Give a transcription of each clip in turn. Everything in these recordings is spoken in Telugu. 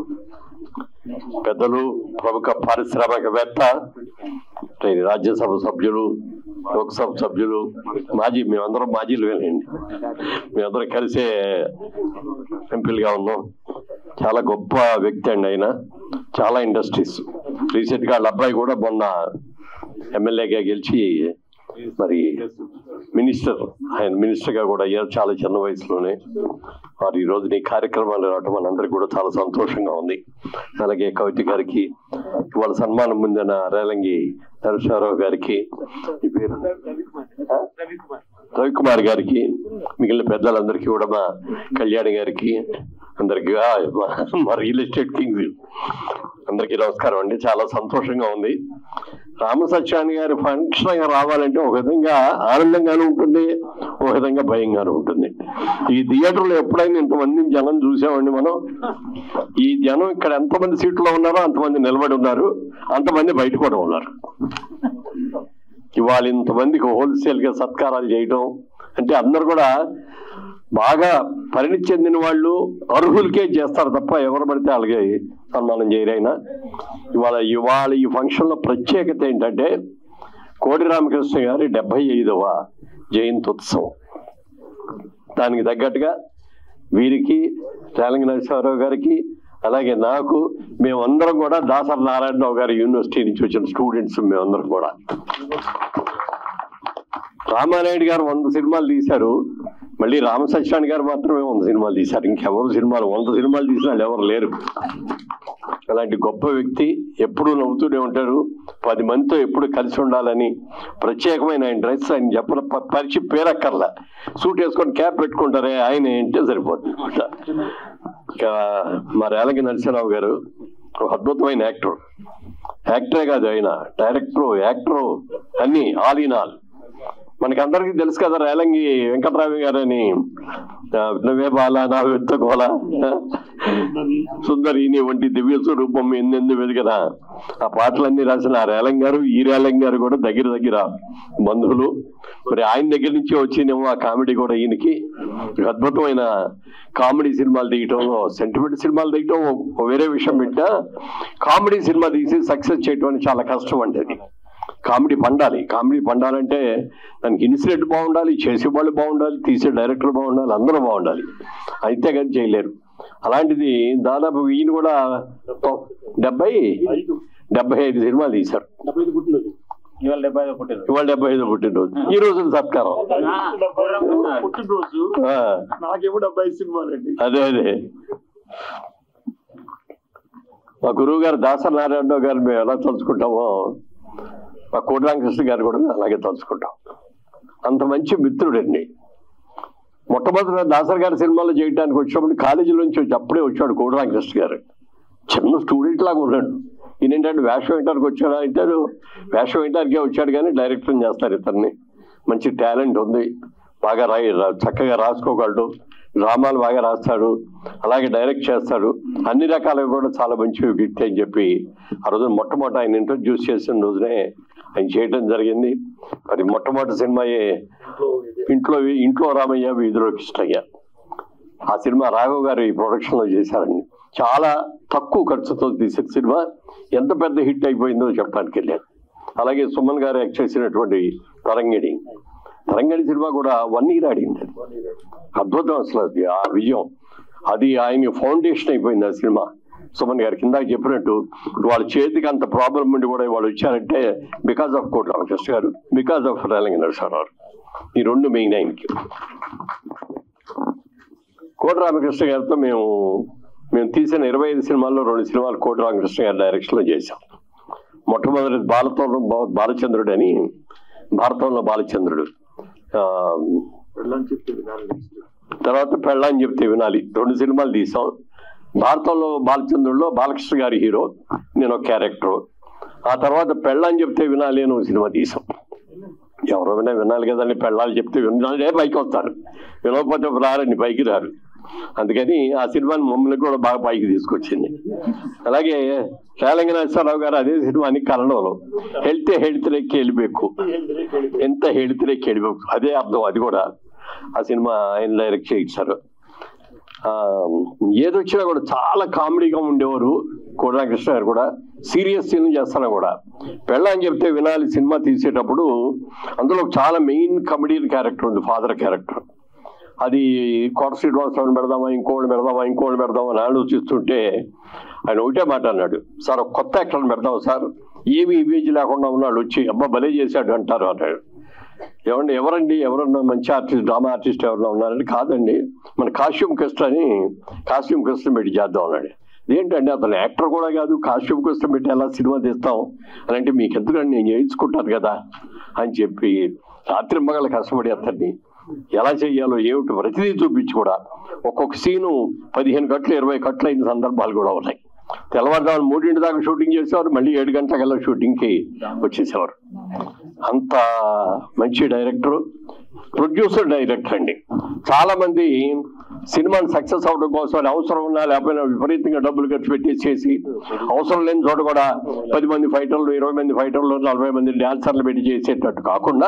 పెద్దలు ప్రముఖ పారిశ్రామికవేత్త ఈ రాజ్యసభ సభ్యులు లోక్సభ సభ్యులు మాజీ మేమందరం మాజీలు వేనండి మేమందరం కలిసే ఎంపీలుగా ఉన్నాం చాలా గొప్ప వ్యక్తి అండి ఆయన చాలా ఇండస్ట్రీస్ రీసెంట్ గా వాళ్ళ అబ్బాయి కూడా మొన్న ఎమ్మెల్యేగా గెలిచి మరి మినిస్టర్ ఆయన మినిస్టర్ గా కూడా అయ్యారు చాలా చిన్న వయసులోనే వారు ఈ రోజు నీ కార్యక్రమాలు రావటం మనందరికీ కూడా చాలా సంతోషంగా ఉంది అలాగే కవిత గారికి ఇవాళ సన్మానం పొందిన రేలంగి నరసింహారావు గారికి ఈ పేరు ఆ? రవికుమార్ గారికి మిగిలిన పెద్దలందరికీ కూడా మా కళ్యాణి గారికి అందరికి ఆ, మా- మా రియల్ ఎస్టేట్ కింగ్ అందరికీ నమస్కారం అండి చాలా సంతోషంగా ఉంది రామసత్యాన్ని గారి ఫంక్షన్ రావాలంటే ఒక విధంగా ఆనందంగానూ ఉంటుంది ఒక విధంగా భయంగానూ ఉంటుంది ఈ థియేటర్లో ఎప్పుడైనా ఇంతమంది జనం చూసామండి మనం ఈ జనం ఇక్కడ ఎంతమంది సీట్లో ఉన్నారో అంతమంది నిలబడి ఉన్నారు అంతమంది బయట కూడా ఉన్నారు ఇవాళ ఇంతమందికి హోల్సేల్ గా సత్కారాలు చేయటం అంటే అందరు కూడా బాగా పరిణితి చెందిన వాళ్ళు అర్హులకే చేస్తారు తప్ప ఎవరు పడితే అలాగే సన్మానం చేయరైనా ఇవాళ ఇవాళ ఈ ఫంక్షన్ లో ప్రత్యేకత ఏంటంటే కోడి రామకృష్ణ గారి డెబ్బై ఐదవ జయంతి ఉత్సవం దానికి తగ్గట్టుగా వీరికి రేలంగి నరసింహారావు గారికి అలాగే నాకు మేమందరం కూడా దాసరి నారాయణరావు గారి యూనివర్సిటీ నుంచి వచ్చిన స్టూడెంట్స్ మేమందరం కూడా రామానాయుడు గారు వంద సినిమాలు తీశారు మళ్ళీ రామసత్యాన్ని గారు మాత్రమే వంద సినిమాలు తీశారు ఇంకెవరు సినిమాలు వంద సినిమాలు తీసిన వాళ్ళు ఎవరు లేరు అలాంటి గొప్ప వ్యక్తి ఎప్పుడూ నవ్వుతూనే ఉంటారు పది మందితో ఎప్పుడు కలిసి ఉండాలని ప్రత్యేకమైన ఆయన డ్రెస్ ఆయన చెప్పిన ప- పరిచి పేరక్కర్లా సూట్ వేసుకొని క్యాప్ పెట్టుకుంటారే ఆయన ఏంటే సరిపోతుంది ఇంకా మా రేలంగి నరసింహరావు గారు ఒక అద్భుతమైన యాక్టర్ యాక్టరే కాదు ఆయన డైరెక్టర్ యాక్టర్ అన్ని ఆల్ ఇన్ ఆల్ మనకి అందరికీ తెలుసు కదా రేలంగి వెంకటరామి గారని ఆ, నువ్వే బాల నా వెంత గోల సుందరి నీ వంటి దివ్య స్వరూపం ఎందెందు వెదిగరా ఆ పాటలన్నీ రాసిన ఆ రేలం గారు ఈ రేలం గారు కూడా దగ్గర దగ్గర బంధువులు మరి ఆయన దగ్గర నుంచి వచ్చినేమో ఆ కామెడీ కూడా ఈయనకి ఒక అద్భుతమైన కామెడీ సినిమాలు తీయటంలో సెంటిమెంట్ సినిమాలు తీయటం ఒక వేరే విషయం పెట్టా కామెడీ సినిమా తీసి సక్సెస్ చేయటం అనేది చాలా కష్టం అండి అది కామెడీ పండాలి కామెడీ పండాలంటే దానికి ఇన్సిడెంట్ బాగుండాలి చేసే వాళ్ళు బాగుండాలి తీసే డైరెక్టర్ బాగుండాలి అందరూ బాగుండాలి అయితే కానీ చేయలేరు అలాంటిది దాదాపు ఈయన కూడా డెబ్బై డెబ్బై ఐదు సినిమాలు తీశారు ఇవాళ డెబ్బై ఐదు పుట్టినరోజు ఇవాళ డెబ్బై ఐదు పుట్టినరోజు ఈ రోజు సత్కారం పుట్టినరోజు ఆ, నాకేమో డెబ్బై ఐదు సినిమాలండి అదే అదే మా గురువు గారు దాసరి నారాయణరావు గారు మేము ఎలా తలుచుకుంటామో మా కోటరామకృష్ణ గారు కూడా మేము అలాగే తలుచుకుంటాం అంత మంచి మిత్రుడండి మొట్టమొదటి దాసరి గారి సినిమాలో చేయడానికి వచ్చినప్పుడు కాలేజీలో నుంచి వచ్చి అప్పుడే వచ్చాడు కోటరామకృష్ణ గారు చిన్న స్టూడెంట్ లాగా ఉన్నాడు ఈయన ఏంటంటే వేషం వేయడానికి వచ్చాడా అంటారు వేషం వేయడానికే వచ్చాడు కానీ డైరెక్టర్ చేస్తారు ఇతన్ని మంచి టాలెంట్ ఉంది బాగా రాయి రా- చక్కగా రాసుకోగలడు డ్రామాలు బాగా రాస్తాడు అలాగే డైరెక్ట్ చేస్తాడు అన్ని రకాలుగా కూడా చాలా మంచి వ్యక్తి అని చెప్పి ఆ రోజు మొట్టమొదటి ఆయన ఇంట్రొడ్యూస్ చేసిన రోజునే ఆయన చేయడం జరిగింది మరి మొట్టమొదటి సినిమాయే ఇంట్లో ఇంట్లో రామయ్య వీధిలో కృష్ణయ్య ఆ సినిమా రాఘవ్ గారు ఈ ప్రొడక్షన్ లో చేశారండి చాలా తక్కువ ఖర్చుతో తీసిన సినిమా ఎంత పెద్ద హిట్ అయిపోయిందో చెప్పడానికి వెళ్ళాను అలాగే సుమన్ గారు యాక్ట్ చేసినటువంటి తరంగిణి తరంగిణి సినిమా కూడా వన్ ఇయర్ ఆడింది అది. అద్భుతం అసలు అది ఆ విజయం అది ఆయన ఫౌండేషన్ అయిపోయింది ఆ సినిమా సుమన్ గారికి ఇందాక చెప్పినట్టు వాళ్ళ చేతికి అంత ప్రాబ్లం ఉండి కూడా వాళ్ళు వచ్చారంటే బికాస్ ఆఫ్ కోట రామకృష్ణ గారు బికాస్ ఆఫ్ రేలంగి నరసింహారావు ఈ రెండు మెయిన్ ఆయనకి కోట రామకృష్ణ గారితో మేము మేము తీసిన ఇరవై ఐదు సినిమాల్లో రెండు సినిమాలు కోట రామకృష్ణ గారి డైరెక్షన్ లో చేశాం మొట్టమొదటి బాలతో బాలచంద్రుడు అని భారతంలో బాలచంద్రుడు ఆ, వెళ్ళని చెప్తే వినాలి తర్వాత పెళ్ళని చెప్తే వినాలి రెండు సినిమాలు తీసాం భారతంలో బాలచంద్రుడిలో బాలకృష్ణ గారి హీరో నేను ఒక క్యారెక్టర్ ఆ తర్వాత పెళ్ళని చెప్తే వినాలి అని ఒక సినిమా తీసాం ఎవరైనా వినాలి కదండి పెళ్ళాలు చెప్తే వినాలే పైకి వస్తారు వినకపోతే రారండి పైకి రారు అందుకని ఆ సినిమాని మమ్మల్ని కూడా బాగా పైకి తీసుకొచ్చింది అలాగే శ్రీలంగ నరసింహారావు గారు అదే సినిమాని కన్నడంలో హెల్త్ హెల్త్ కేಳಿಬೇಕು ఎంత హెల్త్ కేಳಿಬೇಕು అదే అర్థం అది కూడా ఆ సినిమా ఆయన డైరెక్ట్ చేయించారు ఆ, ఏదొచ్చినా కూడా చాలా కామెడీగా ఉండేవారు కోడాకృష్ణ గారు కూడా సీరియస్ సీన్ చేస్తాను కూడా పెళ్ళని చెప్తే వినాలి సినిమా తీసేటప్పుడు అందులో చాలా మెయిన్ కమెడియన్ క్యారెక్టర్ ఉంది ఫాదర్ క్యారెక్టర్ అది కోట శ్రీనివాసరావుని పెడదామా ఇంకోటి పెడదామా ఇంకోటి పెడదామా అని ఆలోచిస్తుంటే ఆయన ఒకటే మాట అన్నాడు సార్ ఒక కొత్త యాక్టర్ని పెడదాం సార్ ఏమి ఇమేజ్ లేకుండా ఉన్నాడు వచ్చి అబ్బా భలే చేశాడు అంటారు అన్నాడు ఏమండి ఎవరండి ఎవరన్నా మంచి ఆర్టిస్ట్ డ్రామా ఆర్టిస్ట్ ఎవరన్నా ఉన్నారంటే కాదండి మన కాస్ట్యూమ్ కస్ట్ అని కాస్ట్యూమ్ కస్ట్ పెట్టి చేద్దాం అన్నాడు ఏంటంటే అతను యాక్టర్ కూడా కాదు కాస్ట్యూమ్ కష్టం పెట్టి ఎలా సినిమా తీస్తాం అని అంటే మీకు ఎందుకంటే నేను చేయించుకుంటాను కదా అని చెప్పి రాత్రి మగల కష్టపడి అతన్ని ఎలా చెయ్యాలో ఏమిటి ప్రతిదీ చూపించి కూడా ఒక్కొక్క సీను పదిహేను కట్లు ఇరవై కట్లు అయిన సందర్భాలు కూడా ఉన్నాయి తెల్లవారుజామున మూడింటి దాకా షూటింగ్ చేసేవారు మళ్ళీ ఏడు గంటలకల్లా షూటింగ్కి వచ్చేసేవారు అంత మంచి డైరెక్టర్ ప్రొడ్యూసర్ డైరెక్టర్ అండి చాలా మంది సినిమాని సక్సెస్ అవడం కోసం అది అవసరం ఉన్నా లేకపోయినా విపరీతంగా డబ్బులు ఖర్చు పెట్టేసేసి అవసరం లేని చోట కూడా పది మంది ఫైటర్లు ఇరవై మంది ఫైటర్లు నలభై మంది డాన్సర్లు పెట్టి చేసేటట్టు కాకుండా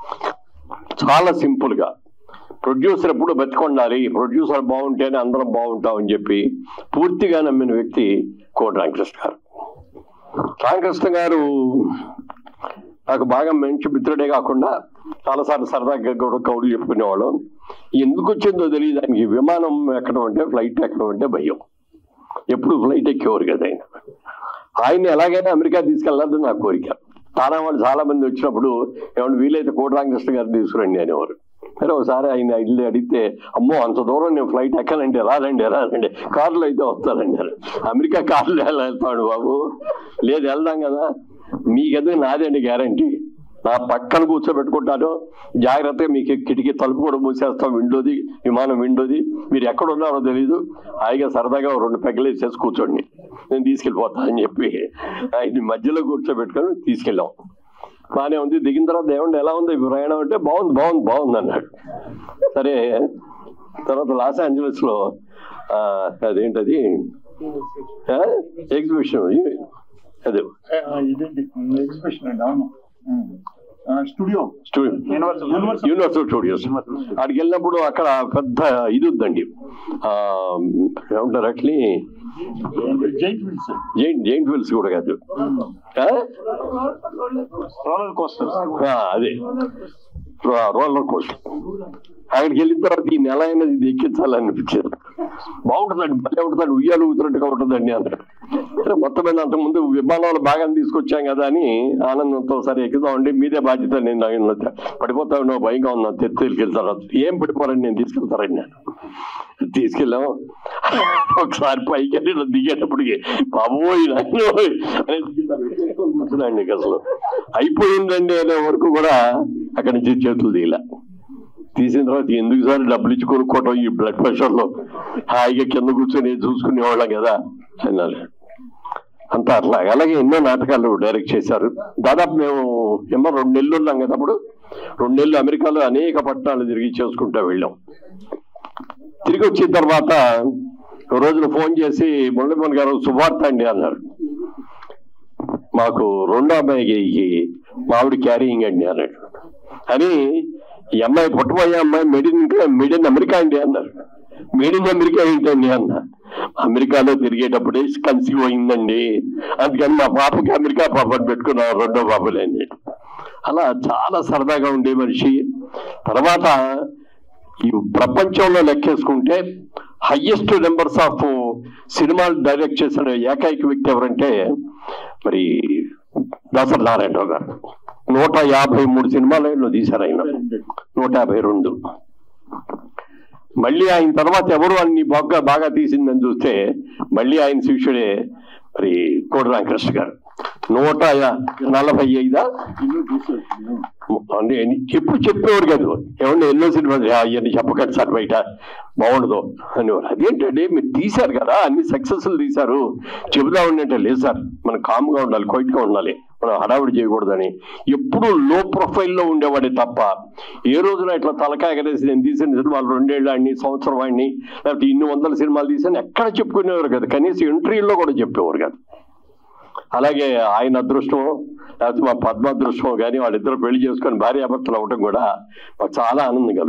చాలా సింపుల్ గా ప్రొడ్యూసర్ ఎప్పుడు బతికొండాలి ప్రొడ్యూసర్ బాగుంటేనే అందరం బాగుంటాం అని చెప్పి పూర్తిగా నమ్మిన వ్యక్తి కోటి రామకృష్ణ గారు రామకృష్ణ గారు నాకు బాగా మంచి మిత్రుడే కాకుండా చాలాసార్లు సరదాగా కూడా కౌలు చెప్పుకునేవాళ్ళం ఎందుకు వచ్చిందో తెలియదు ఆయనకి విమానం ఎక్కడం అంటే ఫ్లైట్ ఎక్కడం అంటే భయం ఎప్పుడు ఫ్లైట్ ఎక్కేవారు కదా ఆయన ఆయన్ని ఎలాగైనా అమెరికా తీసుకెళ్ళాలని నా కోరిక తానా వాళ్ళు చాలా మంది వచ్చినప్పుడు ఏమన్నా వీలైతే కోటి రామకృష్ణ గారిని తీసుకురండి అనేవారు సరే ఒకసారి ఆయన ఇల్లు అడిగితే అమ్మో అంత దూరం నేను ఫ్లైట్ ఎక్కాలంటే రాలండి రాలండి కారులో అయితే వస్తానండి అమెరికా కారులో ఎలా వెళ్తాడు బాబు లేదు వెళ్దాం కదా మీకెందుకు నాదండి గ్యారంటీ నా పక్కన కూర్చోబెట్టుకుంటాను జాగ్రత్తగా మీకు కిటికీ తలుపు కూడా మూసేస్తాం విండోది విమానం విండోది మీరు ఎక్కడ ఉన్నారో తెలీదు హాయిగా సరదాగా ఓ రెండు పెగ్గలు వేసేసి కూర్చోండి నేను తీసుకెళ్ళిపోతా అని చెప్పి ఆయన్ని మధ్యలో కూర్చోబెట్టుకొని తీసుకెళ్ళాం బాగానే ఉంది దిగిన తర్వాత ఏమండి ఎలా ఉంది ఈ ప్రయాణం అంటే బాగుంది బాగుంది బాగుంది అన్నాడు సరే తర్వాత లాస్ ఏంజలస్ లో ఆ, అదేంటది ఎగ్జిబిషన్ అదే ఇదేంటి ఎగ్జిబిషన్ అండి అవును studio studio Universal Universal Studios అక్కడికి వెళ్ళినప్పుడు అక్కడ పెద్ద ఇది ఉందండి ఆ, ఏమంటారు అట్లీ giant wheels giant giant wheels కూడా కాదు ఆ? రోలర్ కోస్టర్ ఆ, అదే రో- రోలర్ కోస్టర్ అక్కడికి వెళ్ళిన తర్వాత ఈ నెల అయినది ఇది ఎక్కించాలనిపించింది బాగుంటుందండి భలే ఉంటుందండి ఉయ్యాలు ఊతున్నట్టుగా ఉంటుందండి అన్నాడు సరే మొత్తం మీద అంతకుముందు విమానాలు బాగా తీసుకొచ్చాం కదా అని ఆనందంతో సరే ఎక్కుదామండి మీదే బాధ్యత నేను నాకు పడిపోతా ఉన్నావు భయంగా ఉన్నా తీసుకెళ్తాను ఏం పడిపోరండి నేను తీసుకెళ్తారండి నేను తీసుకెళ్ళాం ఒకసారి పైకి వెళ్ళి ఇలా దిగేటప్పటికి బాబోయ్ నాయనోయ్ అనేది కింద పెట్టేసుకొని కూర్చున్నాండి ఇక అసలు అయిపోయిందండి అనే వరకు కూడా అక్కడి నుంచి చేతులు తీయలే తీసిన తర్వాత ఎందుకు సార్ డబ్బులు ఇచ్చి కొనుక్కోవటం ఈ బ్లడ్ ప్రెషర్ లో హాయిగా కింద కూర్చొని చూసుకునేవాళ్ళం కదా అన్నారు అంత అట్లా అలాగే ఎన్నో నాటకాలు డైరెక్ట్ చేశారు దాదాపు మేము ఏమో రెండు నెలలు ఉన్నాం కదా అప్పుడు రెండు నెలలు అమెరికాలో అనేక పట్టణాలు తిరిగి చేసుకుంటూ వెళ్ళాం తిరిగి వచ్చిన తర్వాత ఒక రోజున ఫోన్ చేసి మురళీమోహన్ గారు శుభార్త అండి అన్నారు మాకు రెండో అమ్మాయికి మావిడి క్యారీయింగ్ అండి అన్నాడు అని ఈ అమ్మాయి పుట్టబోయే అమ్మాయి made in made in America అండి అన్నారు మేడ్ ఇన్ అమెరికా ఏంటండి అన్న అమెరికాలో తిరిగేటప్పుడే కన్సీవ్ అయిందండి అందుకని మా పాపకి అమెరికా పాపని పెట్టుకున్నాం రెండో పాపలేండి అలా చాలా సరదాగా ఉండే మనిషి తర్వాత ఈ ప్రపంచంలో లెక్కేసుకుంటే హయ్యెస్ట్ నెంబర్స్ ఆఫ్ సినిమాలు డైరెక్ట్ చేసిన ఏకైక వ్యక్తి ఎవరంటే మరి దాసరి నారాయణరావు గారు నూట యాభై మూడు సినిమాలు తీశారు ఆయన నూట యాభై రెండు మళ్ళీ ఆయన తర్వాత ఎవరు అన్ని బాగా బాగా తీసిందని చూస్తే మళ్ళీ ఆయన శిష్యుడే మరి కోడి రామకృష్ణ గారు నూట యా- నలభై ఐదా ఇల్లు తీసేసి అంటే ఎప్పుడు చెప్పేవారు కాదు ఏమన్నా ఎన్నో సినిమా అవన్నీ చెప్పకండి సార్ బయట బాగుండదు అనేవారు అదేంటంటే మీరు తీశారు కదా అన్ని సక్సెస్ఫుల్ తీశారు చెబుదా ఉన్నట్టే లేదు సార్ మనం కామ్గా ఉండాలి క్వైట్గా ఉండాలి మనం హడావిడి చేయకూడదని ఎప్పుడు లో ప్రొఫైల్లో ఉండేవాడే తప్ప ఏ రోజున ఇట్లా తలకాయ ఎగరేసి నేను తీసిన సినిమాలు రెండేళ్ళు ఆడిని సంవత్సరం ఆడిని లేకపోతే ఇన్ని వందల సినిమాలు తీసాను ఎక్కడ చెప్పుకునేవారు కదా కనీసం ఇంటర్వ్యూలో కూడా చెప్పేవారు కాదు అలాగే ఆయన అదృష్టం లేకపోతే మా పద్మ అదృష్టం కానీ వాళ్ళిద్దరు పెళ్లి చేసుకొని భార్యాభర్తలు అవ్వటం కూడా మాకు చాలా ఆనందం కలుగుద్ది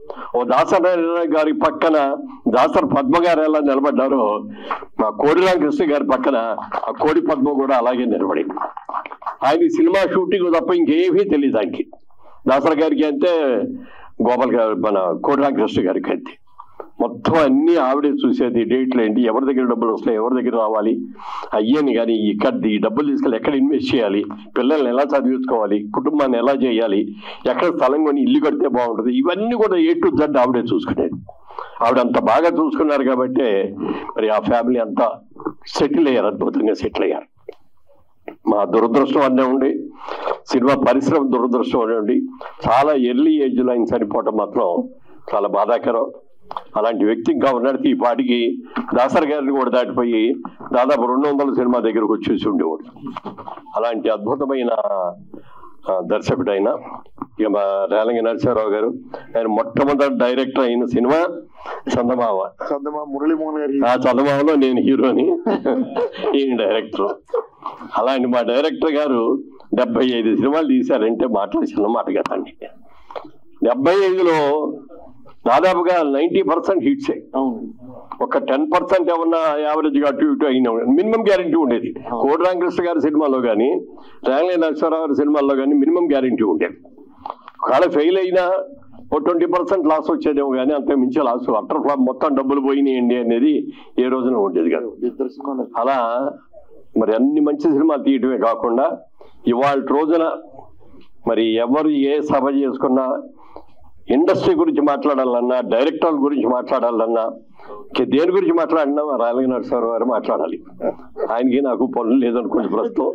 ఓ దాసనారాయణ గారి పక్కన దాసర్ పద్మ గారు ఎలా నిలబడ్డారో మా కోడిరామ కృష్ణ గారి పక్కన ఆ కోడి పద్మ కూడా అలాగే నిలబడింది ఆయన ఈ సినిమా షూటింగ్ తప్ప ఇంకేమీ తెలియదు ఆయనకి దాసర్ గారికి అంతే గోపాల్ గారు మన కోడిరామ కృష్ణ గారికి అంతే మొత్తం అన్ని ఆవిడే చూసేది డేట్లు ఏంటి ఎవరి దగ్గర డబ్బులు వస్తాయి ఎవరి దగ్గర రావాలి అయ్యని కానీ ఇక్కడ ఈ డబ్బులు తీసుకెళ్ళి ఎక్కడ ఇన్వెస్ట్ చేయాలి పిల్లల్ని ఎలా చదివించుకోవాలి కుటుంబాన్ని ఎలా చేయాలి ఎక్కడ స్థలం కొని ఇల్లు కడితే బాగుంటుంది ఇవన్నీ కూడా ఏ టు జడ్ ఆవిడే చూసుకునేది ఆవిడ అంత బాగా చూసుకున్నారు కాబట్టి మరి ఆ ఫ్యామిలీ అంతా సెటిల్ అయ్యారు అద్భుతంగా సెటిల్ అయ్యారు మా దురదృష్టం అనే ఉండి సినిమా పరిశ్రమ దురదృష్టం అనే ఉండి చాలా ఎర్లీ ఏజ్ లో ఆయన చనిపోవటం మాత్రం చాలా బాధాకరం అలాంటి వ్యక్తి ఇంకా ఉన్నట్టు ఈ పాటికి దాసర్ గారిని కూడా దాటిపోయి దాదాపు రెండు వందల సినిమా దగ్గరకు వచ్చేసి ఉండేవాడు అలాంటి అద్భుతమైన ఆ, దర్శకుడు ఆయన ఇక మా రేలంగి నరసింహారావు గారు ఆయన మొట్టమొదటి డైరెక్టర్ అయిన సినిమా చందమావ సద్దమా మురళీమోహన్ గారి ఆ చందమామలో నేను హీరోని ఈయన డైరెక్టర్ అలాంటి మా డైరెక్టర్ గారు డెబ్బై ఐదు సినిమాలు తీశారంటే మాటలు చిన్న మాట కదండి డెబ్బై ఐదులో దాదాపుగా నైన్టీ పర్సెంట్ హిట్సే అవును ఒక టెన్ పర్సెంట్ ఏమన్నా యావరేజ్ గా అటు ఇటు అయిన మినిమం గ్యారంటీ ఉండేది కోడి రామకృష్ణ గారి సినిమాలో కానీ రాంగ్లే నరసింహారావు గారి సినిమాల్లో కానీ మినిమం గ్యారంటీ ఉండేది ఒకవేళ ఫెయిల్ అయినా ఓ ట్వంటీ పర్సెంట్ లాస్ వచ్చేదేమో కానీ అంతే మించి లాస్ అటర్ ఫ్లాప్ మొత్తం డబ్బులు పోయినాయండి అనేది ఏ రోజున ఉండేది కాదు ఇద్దరు సినిమాలు అలా మరి అన్ని మంచి సినిమాలు తీయటమే కాకుండా ఇవాళ రోజున మరి ఎవరు ఏ సభ చేసుకున్నా ఇండస్ట్రీ గురించి మాట్లాడాలన్నా డైరెక్టర్ల గురించి మాట్లాడాలన్నా ఇంక దేని గురించి మాట్లాడినా రాయలగి నరసింహారావు గారు మాట్లాడాలి ఆయనకి నాకు పనులు లేదనుకోండి ప్రస్తుతం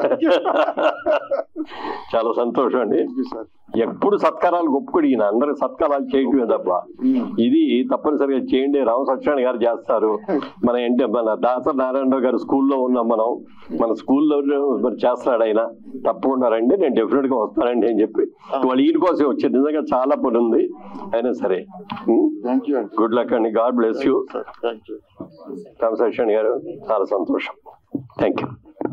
చాలా సంతోషం అండి సార్ ఎప్పుడు సత్కారాలు గొప్పకుడు ఈయన అందరూ సత్కారాలు చేయటమే తప్ప ఇది తప్పనిసరిగా చేయండి రామ సత్యనారాయణ గారు చేస్తారు మన ఏంటి మన దాస నారాయణరావు గారు స్కూల్లో ఉన్నాం మనం మన స్కూల్లో మరి చేస్తాడు ఆయన తప్పకుండా రండి నేను డెఫినెట్ గా వస్తానండి అని చెప్పి వాళ్ళు ఈయన కోసం వచ్చేది నిజంగా చాలా పని ఉంది అయినా సరే థ్యాంక్ యూ అండి గుడ్ లక్ అండి God bless you sir thank you Rama Satyanarayana garu చాలా సంతోషం థ్యాంక్ యూ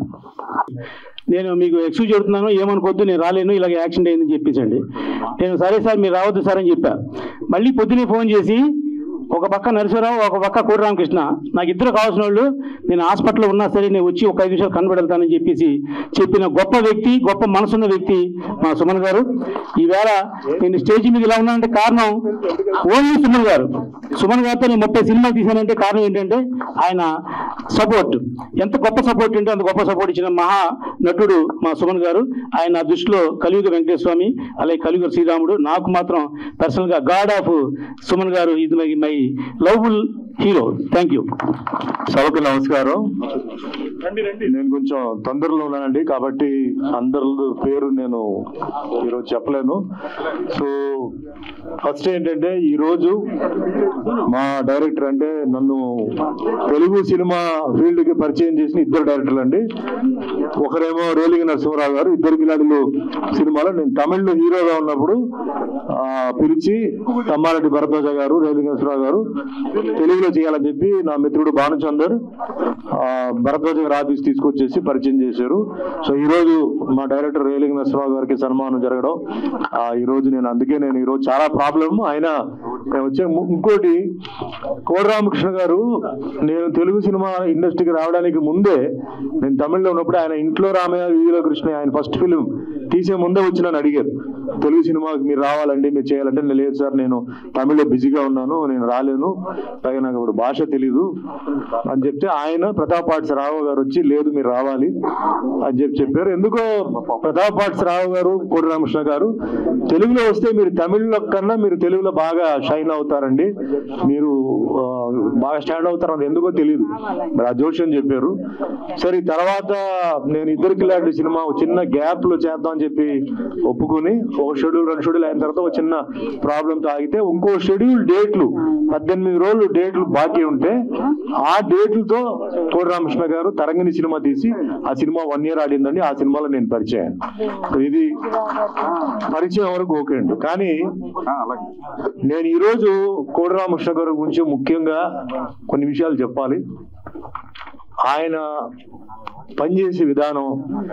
నేను మీకు ఎక్స్క్యూజ్ చెబుతున్నాను ఏమనుకోవద్దు నేను రాలేను ఇలాగ యాక్సిడెంట్ అయిందని చెప్పించండి నేను సరే సార్ మీరు రావద్దు సార్ అని చెప్పా మళ్ళీ పొద్దునే ఫోన్ చేసి ఒక పక్క నరసింహరావు ఒక పక్క కోడి రామకృష్ణ నాకు ఇద్దరు కావాల్సిన వాళ్ళు నేను హాస్పిటల్లో ఉన్నా సరే నేను వచ్చి ఒక ఐదు నిమిషాలు కనబడతానని చెప్పేసి చెప్పిన గొప్ప వ్యక్తి గొప్ప మనసున్న వ్యక్తి మా సుమన్ గారు ఈవేళ నేను స్టేజ్ మీద ఇలా ఉన్నానంటే కారణం ఓన్లీ సుమన్ గారు సుమన్ గారితో నేను ముప్పై సినిమాలు తీశానంటే కారణం ఏంటంటే ఆయన సపోర్ట్ ఎంత గొప్ప సపోర్ట్ ఉంటే అంత గొప్ప సపోర్ట్ ఇచ్చిన మహా నటుడు మా సుమన్ గారు ఆయన నా దృష్టిలో కలియుగ వెంకటేశ్వర స్వామి అలాగే కలియుగ శ్రీరాముడు నాకు మాత్రం పర్సనల్ గా గాడ్ ఆఫ్ సుమన్ గారు ఇది my my loveful hero thank you సభకు నమస్కారం నేను కొంచెం తొందరలో ఉన్నానండి కాబట్టి అందరి పేరు నేను ఈరోజు చెప్పలేను సో ఫస్ట్ ఏంటంటే ఈరోజు మా డైరెక్టర్ అంటే నన్ను తెలుగు సినిమా ఫీల్డ్ కి పరిచయం చేసిన ఇద్దరు డైరెక్టర్లు అండి ఒకరేమో రోలింగ్ నరసింహరావు గారు ఇద్దరు గిలాడులు సినిమాలో నేను తమిళ్లో హీరోగా ఉన్నప్పుడు ఆ, పిలిచి తమ్మారెడ్డి భరద్వాజ గారు రోలింగ్ నరసింహరావు గారు తెలుగులో చేయాలని చెప్పి నా మిత్రుడు భానుచందర్ ఆ, భరద్వాజ గారు ఆఫీస్ తీసుకొచ్చేసి పరిచయం చేశారు సో ఈ రోజు మా డైరెక్టర్ రేలింగ్ నరసింహరావు గారికి సన్మానం జరగడం ఆ, ఈ రోజు నేను అందుకే నేను ఈ రోజు చాలా ప్రాబ్లం ఆయన నేను వచ్చే ము- ఇంకోటి కోడి రామకృష్ణ గారు నేను తెలుగు సినిమా ఇండస్ట్రీకి రావడానికి ముందే నేను తమిళ్లో ఉన్నప్పుడు ఆయన ఇంట్లో రామయ్య వీధిలో కృష్ణ ఆయన ఫస్ట్ ఫిలిం తీసే ముందే వచ్చి నన్ను అడిగారు తెలుగు సినిమాకి మీరు రావాలండి మీరు చేయాలంటే నేను లేదు సార్ నేను తమిళ్లో బిజీగా ఉన్నాను నేను రాలేను అలాగే నాకు ఇప్పుడు భాష తెలీదు అని చెప్తే ఆయన ప్రతాప్ పాట్స్ రావు గారు వచ్చి లేదు మీరు రావాలి అని చెప్పి చెప్పారు ఎందుకో ప్రతాప్ పాట్స్ రావు గారు కోడి రామకృష్ణ గారు తెలుగులో వస్తే మీరు తమిళ్లో కన్నా మీరు తెలుగులో బాగా షైన్ అవుతారండి మీరు ఆ, బాగా స్టాండ్ అవుతారు అది ఎందుకో తెలియదు మరి ఆ జోషి చెప్పారు సరే తర్వాత నేను ఇద్దరికి లాంటి సినిమా ఒక చిన్న గ్యాప్ లో చేద్దాం అని చెప్పి ఒప్పుకొని ఒక షెడ్యూల్ రెండు షెడ్యూల్ అయిన తర్వాత ఒక చిన్న ప్రాబ్లం తో ఆగితే ఇంకో షెడ్యూల్ డేట్లు పద్దెనిమిది రోజులు డేట్లు బాకీ ఉంటే ఆ డేట్లతో కోడి రామకృష్ణ గారు తరంగిణి సినిమా తీసి ఆ సినిమా వన్ ఇయర్ ఆడిందండి ఆ సినిమాలో నేను పరిచయం ఇది పరిచయం వరకు ఓకే అండి కానీ నేను ఈ రోజు కోడి రామకృష్ణ గారి గురించి ముఖ్యంగా కొన్ని విషయాలు చెప్పాలి ఆయన పనిచేసే విధానం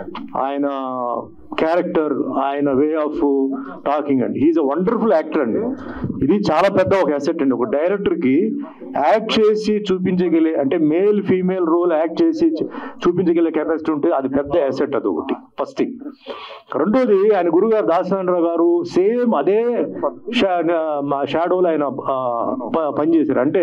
ఆయన క్యారెక్టర్ ఆయన వే ఆఫ్ టాకింగ్ అండి హీఈస్ అ వండర్ఫుల్ యాక్టర్ అండి ఇది చాలా పెద్ద ఒక అసెట్ అండి ఒక డైరెక్టర్ కి యాక్ట్ చేసి చూపించగలే అంటే మేల్ ఫీమేల్ రోల్ యాక్ట్ చేసి చూ- చూపించగలే కెపాసిటీ ఉంటే అది పెద్ద అసెట్ అది ఒకటి ఫస్ట్ థింగ్ రెండోది ఆయన గురుగారు దాసనారాయణరావు గారు సేమ్ అదే షా- మా షాడోలో ఆయన ఆ, ప- పనిచేశారు అంటే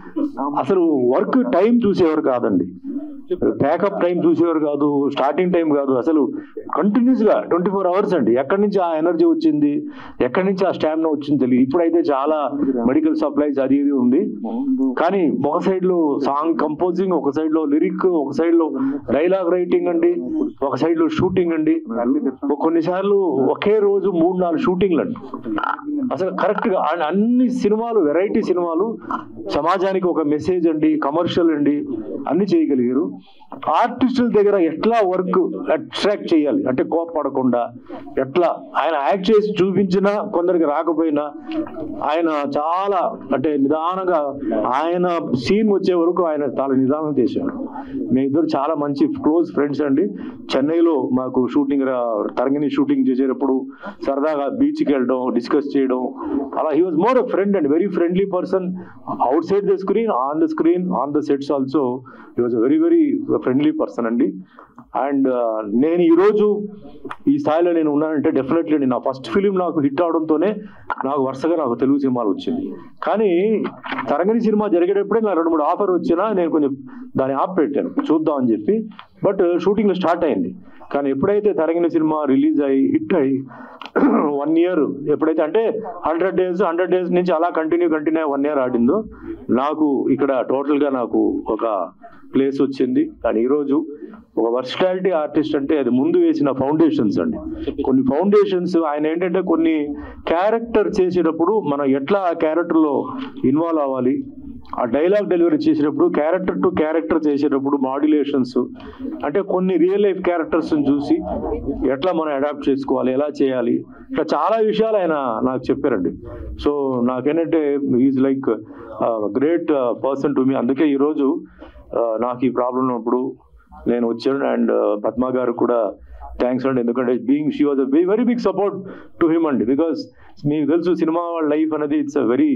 అసలు వర్క్ టైం చూసేవారు కాదండి బ్యాకప్ టైం చూసేవారు కాదు స్టార్టింగ్ టైం కాదు అసలు కంటిన్యూస్ గా ట్వంటీ ఫోర్ అవర్స్ అండి ఎక్కడి నుంచి ఆ ఎనర్జీ వచ్చింది ఎక్కడి నుంచి ఆ స్టామినా వచ్చింది తెలియదు ఇప్పుడైతే చాలా మెడికల్ సప్లైస్ అది ఇది ఉంది కానీ ఒక సైడ్ లో సాంగ్ కంపోజింగ్ ఒక సైడ్ లో లిరిక్ ఒక సైడ్ లో డైలాగ్ రైటింగ్ అండి ఒక సైడ్ లో షూటింగ్ అండి కొన్నిసార్లు ఒకే రోజు మూడు నాలుగు షూటింగ్లు అండి అసలు కరెక్ట్ గా అన్- అన్ని సినిమాలు వెరైటీ సినిమాలు సమాజానికి ఒక మెసేజ్ అండి కమర్షియల్ అండి అన్ని చేయగలిగారు ఆర్టిస్టుల దగ్గర ఎట్లా వర్క్ అట్రాక్ట్ చేయాలి అంటే కోపపడకుండా ఎట్లా ఆయన యాక్ట్ చేసి చూపించినా కొందరికి రాకపోయినా ఆయన చాలా అంటే నిదానంగా ఆయన సీన్ వచ్చే వరకు ఆయన చాలా నిదానం చేశాడు మేమిద్దరు చాలా మంచి క్లోజ్ ఫ్రెండ్స్ అండి చెన్నైలో మాకు షూటింగ్ తరంగిణి షూటింగ్ చేసేటప్పుడు సరదాగా బీచ్కి వెళ్ళడం డిస్కస్ చేయడం అలా he was more a friend and very friendly person outside the screen on the screen on the sets also he was very very friendly person అండి అండ్ నేను ఈరోజు ఈ స్థాయిలో నేను ఉన్నానంటే డెఫినెట్లీ నా ఫస్ట్ ఫిలిం నాకు హిట్ అవడంతోనే నాకు వరుసగా నాకు తెలుగు సినిమాలు వచ్చింది కానీ తరంగని సినిమా జరిగేటప్పుడే నాకు రెండు మూడు ఆఫర్ వచ్చినా నేను కొంచెం దాన్ని ఆప్ పెట్టాను చూద్దాం అని చెప్పి బట్ షూటింగ్ స్టార్ట్ అయింది కానీ ఎప్పుడైతే తరంగిణి సినిమా రిలీజ్ అయ్యి హిట్ అయ్యి వన్ ఇయర్ ఎప్పుడైతే అంటే హండ్రెడ్ డేస్ హండ్రెడ్ డేస్ నుంచి అలా కంటిన్యూ కంటిన్యూ వన్ ఇయర్ ఆడిందో నాకు ఇక్కడ టోటల్ గా నాకు ఒక ప్లేస్ వచ్చింది కానీ ఈరోజు ఒక వర్సిటాలిటీ ఆర్టిస్ట్ అంటే అది ముందు వేసిన ఫౌండేషన్స్ అండి కొన్ని ఫౌండేషన్స్ ఆయన ఏంటంటే కొన్ని క్యారెక్టర్ చేసేటప్పుడు మనం ఎట్లా ఆ క్యారెక్టర్ లో ఇన్వాల్వ్ అవ్వాలి ఆ డైలాగ్ డెలివరీ చేసేటప్పుడు క్యారెక్టర్ టు క్యారెక్టర్ చేసేటప్పుడు మాడ్యులేషన్స్ అంటే కొన్ని రియల్ లైఫ్ క్యారెక్టర్స్ చూసి ఎట్లా మనం అడాప్ట్ చేసుకోవాలి ఎలా చేయాలి ఇట్లా చాలా విషయాలు ఆయన నాకు చెప్పారండి సో నాకేంటంటే is like great person to me అందుకే ఈరోజు ఆ, నాకు ఈ ప్రాబ్లం ఉన్నప్పుడు నేను వచ్చాను అండ్ పద్మ గారు కూడా థ్యాంక్స్ అండి ఎందుకంటే being she was a very big support to him అండి బికాస్ మీకు తెలుసు సినిమా లైఫ్ అనేది it's a very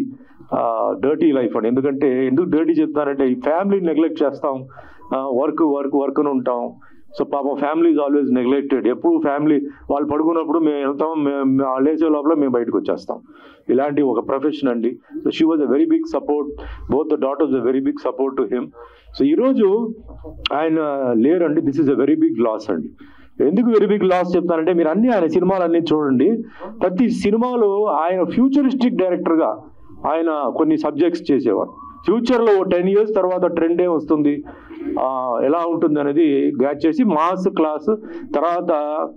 dirty life అండి ఎందుకంటే ఎందుకు డర్టీ చెప్తానంటే ఈ ఫ్యామిలీ నెగ్లెక్ట్ చేస్తాం వర్క్ వర్క్ వర్క్ అని ఉంటాం సో పాపం ఫ్యామిలీ ఇస్ ఆల్వేస్ నెగ్లెక్టెడ్ ఎప్పుడు ఫ్యామిలీ వాళ్ళు పడుకున్నప్పుడు మేము వెళ్తాం మేము వాళ్ళు లేచే లోపల మేము బయటకు వచ్చేస్తాం ఇలాంటి ఒక ప్రొఫెషన్ అండి so she was a very big support both the daughters a very big support to him so ఈరోజు ఆయన లేరండి this is a very big loss అండి ఎందుకు వెరీ బిగ్ లాస్ చెప్తానంటే మీరు అన్ని ఆయన సినిమాలు అన్ని చూడండి ప్రతి సినిమాలో ఆయన ఫ్యూచరిస్టిక్ డైరెక్టర్ గా ఆయన కొన్ని సబ్జెక్ట్స్ చేసేవారు ఫ్యూచర్ లో టెన్ ఇయర్స్ తర్వాత ట్రెండ్ ఏ వస్తుంది ఆ, ఎలా ఉంటుంది అనేది గ్యాచ్ చేసి మాస్ క్లాస్ తర్వాత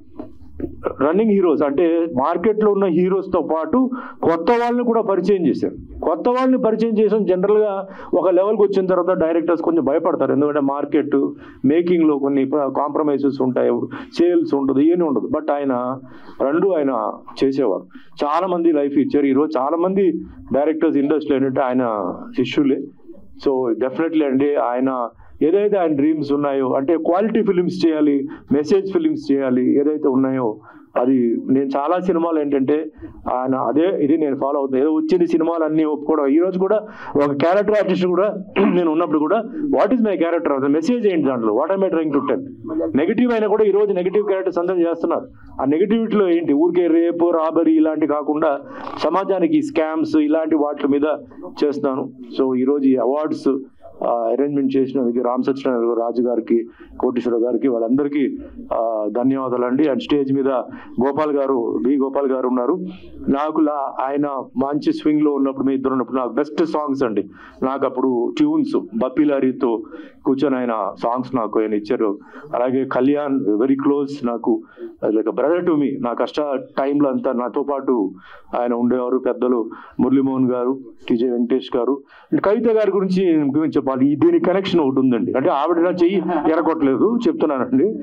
రన్నింగ్ హీరోస్ అంటే మార్కెట్ లో ఉన్న హీరోస్ తో పాటు కొత్త వాళ్ళని కూడా పరిచయం చేశారు కొత్త వాళ్ళని పరిచయం చేసాం జనరల్ గా ఒక లెవెల్కి వచ్చిన తర్వాత డైరెక్టర్స్ కొంచెం భయపడతారు ఎందుకంటే మార్కెట్ మేకింగ్ లో కొన్ని కాంప్రమైజెస్ ఉంటాయి సేల్స్ ఉంటుంది ఏమీ ఉండదు బట్ ఆయన రెండు ఆయన చేసేవారు చాలా మంది లైఫ్ ఇచ్చారు ఈరోజు చాలా మంది డైరెక్టర్స్ ఇండస్ట్రీ ఏంటంటే ఆయన శిష్యులే సో డెఫినెట్లీ అండి ఆయన ఏదైతే ఆయన డ్రీమ్స్ ఉన్నాయో అంటే క్వాలిటీ ఫిలిమ్స్ చేయాలి మెసేజ్ ఫిలిమ్స్ చేయాలి ఏదైతే ఉన్నాయో అది నేను చాలా సినిమాలు ఏంటంటే ఆయన అదే ఇది నేను ఫాలో అవుతాను ఏదో వచ్చింది సినిమాలు అన్ని ఒప్పుకోవడం ఈ రోజు కూడా ఒక క్యారెక్టర్ ఆర్టిస్ట్ కూడా నేను ఉన్నప్పుడు కూడా వాట్ ఈస్ మై క్యారెక్టర్ అది మెసేజ్ ఏంటి దాంట్లో what I my trying to tell negative అయినా కూడా ఈ రోజు నెగిటివ్ క్యారెక్టర్స్ అందరూ చేస్తున్నారు ఆ నెగిటివిటీలో ఏంటి ఊరికే రేపు రాబరీ ఇలాంటి కాకుండా సమాజానికి స్కామ్స్ ఇలాంటి వాటి మీద చేస్తున్నాను సో ఈ రోజు ఈ అవార్డ్స్ అరేంజ్మెంట్ చేసినందుకు రామ్ సత్యనారాయణ రాజు గారికి కోటేశ్వర గారికి వాళ్ళందరికీ ఆ, ధన్యవాదాలండి అండ్ స్టేజ్ మీద గోపాల్ గారు బి గోపాల్ గారు ఉన్నారు నాకు లా- ఆయన మంచి స్వింగ్ లో ఉన్నప్పుడు మీ ఇద్దరు ఉన్నప్పుడు నాకు బెస్ట్ సాంగ్స్ అండి నాకు అప్పుడు ట్యూన్స్ బప్పిలారితో కూర్చొని ఆయన సాంగ్స్ నాకు ఆయన ఇచ్చారు అలాగే కళ్యాణ్ వెరీ క్లోజ్ నాకు లైక్ బ్రదర్ టు మీ నా కష్ట టైంలో అంతా నాతో పాటు ఆయన ఉండేవారు పెద్దలు మురళీమోహన్ గారు టీజే వెంకటేష్ గారు అండ్ కవిత గారి గురించి నేను చెప్పాలి ఈ దీని కనెక్షన్ ఒకటి ఉందండి అంటే ఆవిడ నా చెయ్యి ఎరగొట్టలేదు చెప్తున్నానండి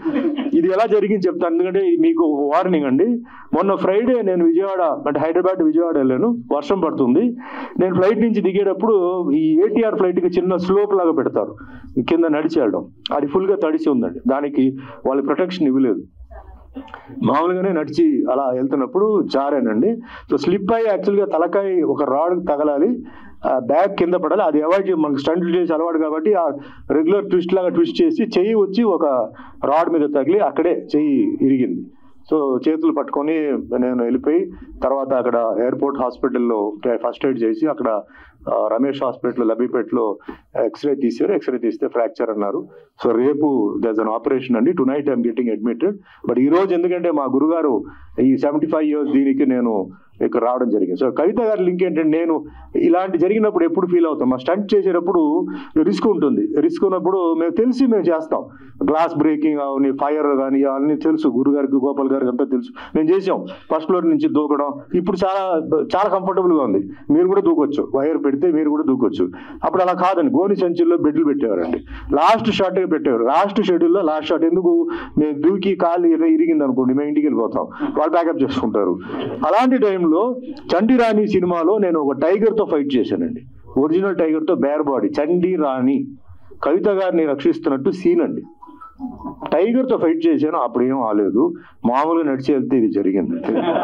ఇది ఎలా జరిగింది చెప్తాను ఎందుకంటే ఇది మీకు వార్నింగ్ అండి మొన్న ఫ్రైడే నేను విజయవాడ అంటే హైదరాబాద్ విజయవాడ వెళ్ళాను వర్షం పడుతుంది నేను ఫ్లైట్ నుంచి దిగేటప్పుడు ఈ ఏటీఆర్ ఫ్లైట్కి చిన్న స్లోప్ లాగా పెడతారు కింద నడిచి వెళ్ళడం అది ఫుల్గా తడిసి ఉందండి దానికి వాళ్ళు ప్రొటెక్షన్ ఇవ్వలేదు మామూలుగానే నడిచి అలా వెళ్తున్నప్పుడు జారానండి సో స్లిప్ అయ్యి యాక్చువల్గా తలకాయ ఒక రాడ్ తగలాలి ఆ బ్యాగ్ కింద పడాలి అది అవాయిడ్ చేయ మనకు స్టంట్లు చేసి అలవాటు కాబట్టి ఆ రెగ్యులర్ ట్విస్ట్ లాగా ట్విస్ట్ చేసి చెయ్యి వచ్చి ఒక రాడ్ మీద తగిలి అక్కడే చెయ్యి ఇరిగింది సో చేతులు పట్టుకొని నేను వెళ్ళిపోయి తర్వాత అక్కడ ఎయిర్పోర్ట్ హాస్పిటల్లో ఫస్ట్ ఎయిడ్ చేసి అక్కడ ఆ, రమేష్ హాస్పిటల్ లబీపేట్లో ఎక్స్రే తీసారు ఎక్స్రే తీస్తే ఫ్రాక్చర్ అన్నారు సో రేపు దస్ అన్ ఆపరేషన్ అండి tonight I'm getting admitted but ఈ రోజు ఎందుకంటే మా గురుగారు ఈ సెవెంటీ ఫైవ్ ఇయర్స్ దీనికి నేను ఇక్కడ రావడం జరిగింది సో కవిత గారి లింక్ ఏంటంటే నేను ఇలాంటి జరిగినప్పుడు ఎప్పుడు ఫీల్ అవుతాం మా స్టంట్ చేసేటప్పుడు రిస్క్ ఉంటుంది రిస్క్ ఉన్నప్పుడు మేము తెలిసి మేము చేస్తాం గ్లాస్ బ్రేకింగ్ అవన్నీ ఫైర్ కానీ అవన్నీ తెలుసు గురుగారికి గోపాల్ గారికి అంతా తెలుసు మేము చేసాం ఫస్ట్ ఫ్లోర్ నుంచి దూకడం ఇప్పుడు చాలా చాలా comfortable గా ఉంది మీరు కూడా దూకొచ్చు వైర్ పెడితే మీరు కూడా దూకొచ్చు అప్పుడు అలా కాదండి గోని సంచుల్లో బెడ్లు పెట్టేవారండి లాస్ట్ షాట్ పెట్టేవారు లాస్ట్ షెడ్యూల్లో లాస్ట్ షాట్ ఎందుకు మేము దూకి కాలు ఇర- ఇరిగింది అనుకోండి మేము ఇంటికి వెళ్ళిపోతాం వాళ్ళు ప్యాకప్ చేసుకుంటారు అలాంటి టైంలో చండి రాణి సినిమాలో నేను ఒక టైగర్ తో ఫైట్ చేశానండి ఒరిజినల్ టైగర్ తో బేర్ బాడీ చండి రాణి కవిత గారిని రక్షిస్తున్నట్టు సీన్ అండి టైగర్ తో ఫైట్ చేశాను అప్పుడు ఏం ఆలేదు మామూలుగా నడిచి వెళ్తే ఇది జరిగింది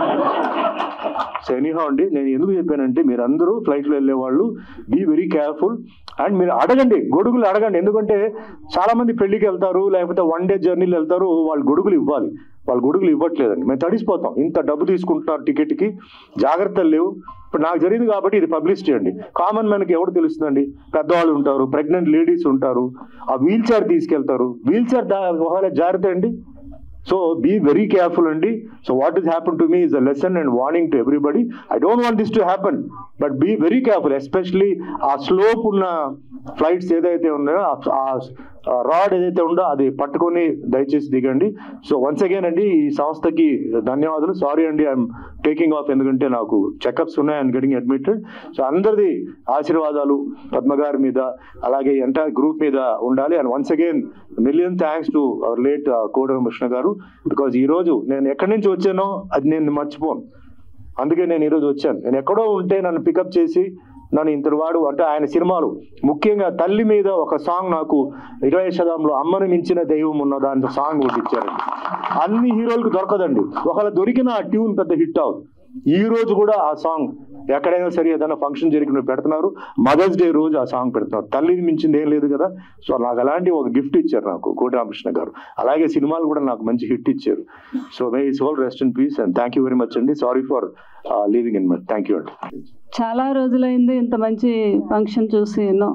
సో ఎనీహా అండి నేను ఎందుకు చెప్పానంటే మీరు అందరూ ఫ్లైట్ లో వెళ్ళే వాళ్ళు బీ వెరీ కేర్ఫుల్ అండ్ మీరు అడగండి గొడుగులు అడగండి ఎందుకంటే చాలా మంది పెళ్లికి వెళ్తారు లేకపోతే వన్ డే జర్నీలు వెళ్తారు వాళ్ళు గొడుగులు ఇవ్వాలి వాళ్ళు గొడుగులు ఇవ్వట్లేదండి మేము తడిసిపోతాం ఇంత డబ్బు తీసుకుంటున్నారు టికెట్ కి జాగ్రత్తలు లేవు ఇప్పుడు నాకు జరిగింది కాబట్టి ఇది పబ్లిసిటీ అండి కామన్ మ్యాన్కి ఎవరు తెలుస్తుందండి పెద్దవాళ్ళు ఉంటారు ప్రెగ్నెంట్ లేడీస్ ఉంటారు ఆ వీల్ చైర్ తీసుకెళ్తారు వీల్ చైర్ ఒకవేళ జాగ్రత్త అండి సో బీ వెరీ కేర్ఫుల్ అండి so what is happen to me is a lesson and warning to everybody I don't want this to happen but be very careful especially ఆ స్లోప్ ఉన్న ఫ్లైట్స్ ఏదైతే ఉన్నాయో ఆ రాడ్ ఏదైతే ఉందో అది పట్టుకొని దయచేసి దిగండి సో వన్స్ అగైన్ అండి ఈ సంస్థకి ధన్యవాదాలు సారీ అండి ఐఎమ్ టేకింగ్ ఆఫ్ ఎందుకంటే నాకు చెకప్స్ ఉన్నాయి అండ్ గెటింగ్ అడ్మిటెడ్ సో అందరిది ఆశీర్వాదాలు పద్మ గారి మీద అలాగే ఎంటైర్ గ్రూప్ మీద ఉండాలి and once again million thanks to our late Kodara Krishna garu because ఈ రోజు నేను ఎక్కడి నుంచి వచ్చానో అది నేను మర్చిపోను అందుకే నేను ఈరోజు వచ్చాను నేను ఎక్కడో ఉంటే నన్ను పికప్ చేసి నన్ను ఇంతటి వాడు అంటే ఆయన సినిమాలు ముఖ్యంగా తల్లి మీద ఒక సాంగ్ నాకు ఇరవై శతంలో అమ్మను మించిన దైవం ఉన్న దాని సాంగ్ ఒకటి ఇచ్చారండి అన్ని హీరోలకు దొరకదండి ఒకవేళ దొరికిన ఆ ట్యూన్ పెద్ద హిట్ అవుతుంది ఈ రోజు కూడా ఆ సాంగ్ ఎక్కడైనా సరే ఏదైనా ఫంక్షన్ జరిగిన పెడుతున్నారు మదర్స్ డే రోజు ఆ సాంగ్ పెడుతున్నారు తల్లిని మించింది ఏం లేదు కదా సో నాకు అలాంటి ఒక గిఫ్ట్ ఇచ్చారు నాకు కోటి రామకృష్ణ గారు అలాగే సినిమాలు కూడా నాకు మంచి హిట్ ఇచ్చారు so may is whole rest in peace and thank you very much అండి sorry for leaving in much thank you అండి చాలా రోజులైంది ఇంత మంచి ఫంక్షన్ చూసి ఎన్నో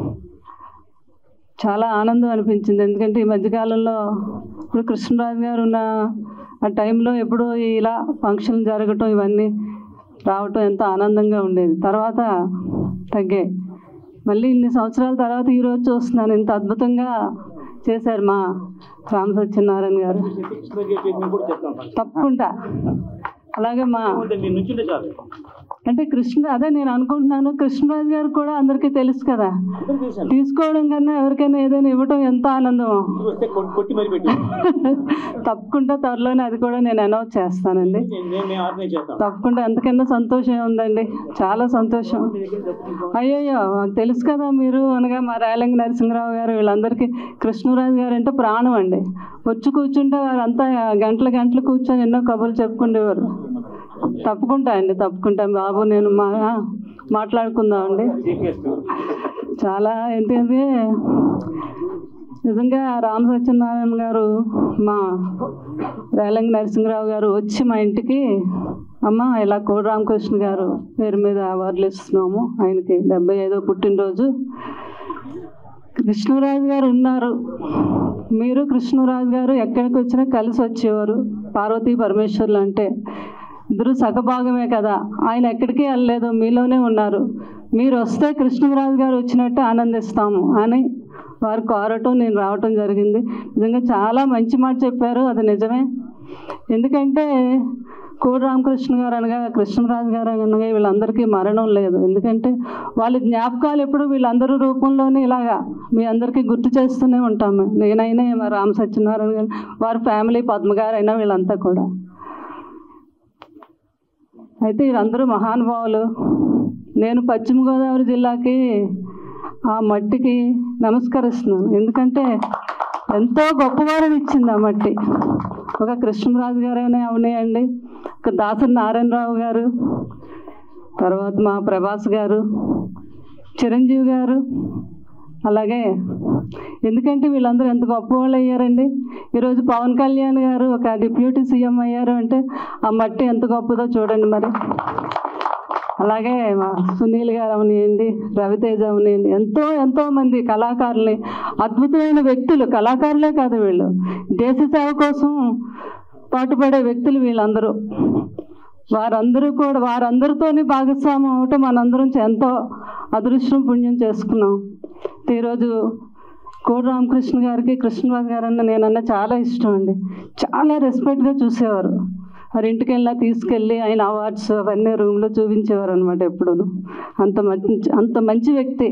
చాలా ఆనందం అనిపించింది ఎందుకంటే ఈ మధ్యకాలంలో ఇప్పుడు కృష్ణరాజు గారు ఉన్న ఆ టైంలో ఎప్పుడో ఇలా ఫంక్షన్ జరగటం ఇవన్నీ రావటం ఎంతో ఆనందంగా ఉండేది తర్వాత తగ్గాయి మళ్ళీ ఇన్ని సంవత్సరాల తర్వాత ఈరోజు చూస్తున్నాను ఇంత అద్భుతంగా చేశారు మా రామ సత్యనారాయణ గారు తప్పకుండా అలాగే మా అంటే కృష్ణ అదే నేను అనుకుంటున్నాను కృష్ణరాజు గారు కూడా అందరికీ తెలుసు కదా తీసుకోవడం కన్నా ఎవరికైనా ఏదైనా ఇవ్వటం ఎంత ఆనందమో తప్పకుండా త్వరలోనే అది కూడా నేను అనౌన్స్ చేస్తానండి తప్పకుండా ఎంతకన్నా సంతోషం ఉందండి చాలా సంతోషం అయ్యయ్యో మాకు తెలుసు కదా మీరు అనగా మా రేలంగి నరసింహరావు గారు వీళ్ళందరికీ కృష్ణరాజు గారు అంటే ప్రాణం అండి వచ్చి కూర్చుంటే వారంతా గంటల గంటలు కూర్చొని ఎన్నో కబుర్లు చెప్పుకునేవారు తప్పకుండా అండి తప్పకుండా బాబు నేను మా మాట్లాడుకుందామండి చాలా ఏంటంటే నిజంగా రామ సత్యనారాయణ గారు మా రేలంగి నరసింహరావు గారు వచ్చి మా ఇంటికి అమ్మ ఇలా కోడి రామకృష్ణ గారు పేరు మీద అవార్డులు ఇస్తున్నాము ఆయనకి డెబ్బై ఐదో పుట్టినరోజు కృష్ణరాజు గారు ఉన్నారు మీరు కృష్ణరాజు గారు ఎక్కడికి వచ్చినా కలిసి వచ్చేవారు పార్వతీ పరమేశ్వర్లు అంటే ఇద్దరు సగభాగమే కదా ఆయన ఎక్కడికి వెళ్ళలేదు మీలోనే ఉన్నారు మీరు వస్తే కృష్ణరాజు గారు వచ్చినట్టు ఆనందిస్తాము అని వారు కోరటం నేను రావటం జరిగింది నిజంగా చాలా మంచి మాట చెప్పారు అది నిజమే ఎందుకంటే కోడి రామకృష్ణ గారు అనగా కృష్ణరాజు గారు అనగా వీళ్ళందరికీ మరణం లేదు ఎందుకంటే వాళ్ళ జ్ఞాపకాలు ఎప్పుడు వీళ్ళందరూ రూపంలోనే ఇలాగా మీ అందరికీ గుర్తు చేస్తూనే ఉంటాము నేనైనా మా రామ సత్యనారాయణ గారు వారి ఫ్యామిలీ పద్మ గారు అయినా వీళ్ళంతా కూడా అయితే వీళ్ళందరూ మహానుభావులు నేను పశ్చిమ గోదావరి జిల్లాకి ఆ మట్టికి నమస్కరిస్తున్నాను ఎందుకంటే ఎంతో గొప్పవారిని ఇచ్చింది ఆ మట్టి ఒక కృష్ణరాజు గారైనా అవనాయండి ఒక దాసరి నారాయణరావు గారు తర్వాత మా ప్రభాస్ గారు చిరంజీవి గారు అలాగే ఎందుకంటే వీళ్ళందరూ ఎంత గొప్ప వాళ్ళు అయ్యారండి ఈరోజు పవన్ కళ్యాణ్ గారు ఒక డిప్యూటీ సీఎం అయ్యారు అంటే ఆ మట్టి ఎంత గొప్పదో చూడండి మరి అలాగే మా సునీల్ గారు అవనియండి రవితేజ అవనియండి ఎంతో ఎంతో మంది కళాకారుల్ని అద్భుతమైన వ్యక్తులు కళాకారులే కాదు వీళ్ళు దేశ సేవ కోసం పాటుపడే వ్యక్తులు వీళ్ళందరూ వారందరూ కూడా వారందరితోని భాగస్వామ్యం అవటం మనందరం ఎంతో అదృష్టం పుణ్యం చేసుకున్నాం ఈరోజు కోడి రామకృష్ణ గారికి కృష్ణరాజు గారు అన్న నేనన్న చాలా ఇష్టం అండి చాలా రెస్పెక్ట్గా చూసేవారు మరి ఇంటికి వెళ్ళినా తీసుకెళ్ళి ఆయన అవార్డ్స్ అవన్నీ రూమ్లో చూపించేవారు అనమాట ఎప్పుడూ అంత మంచి అంత మంచి వ్యక్తి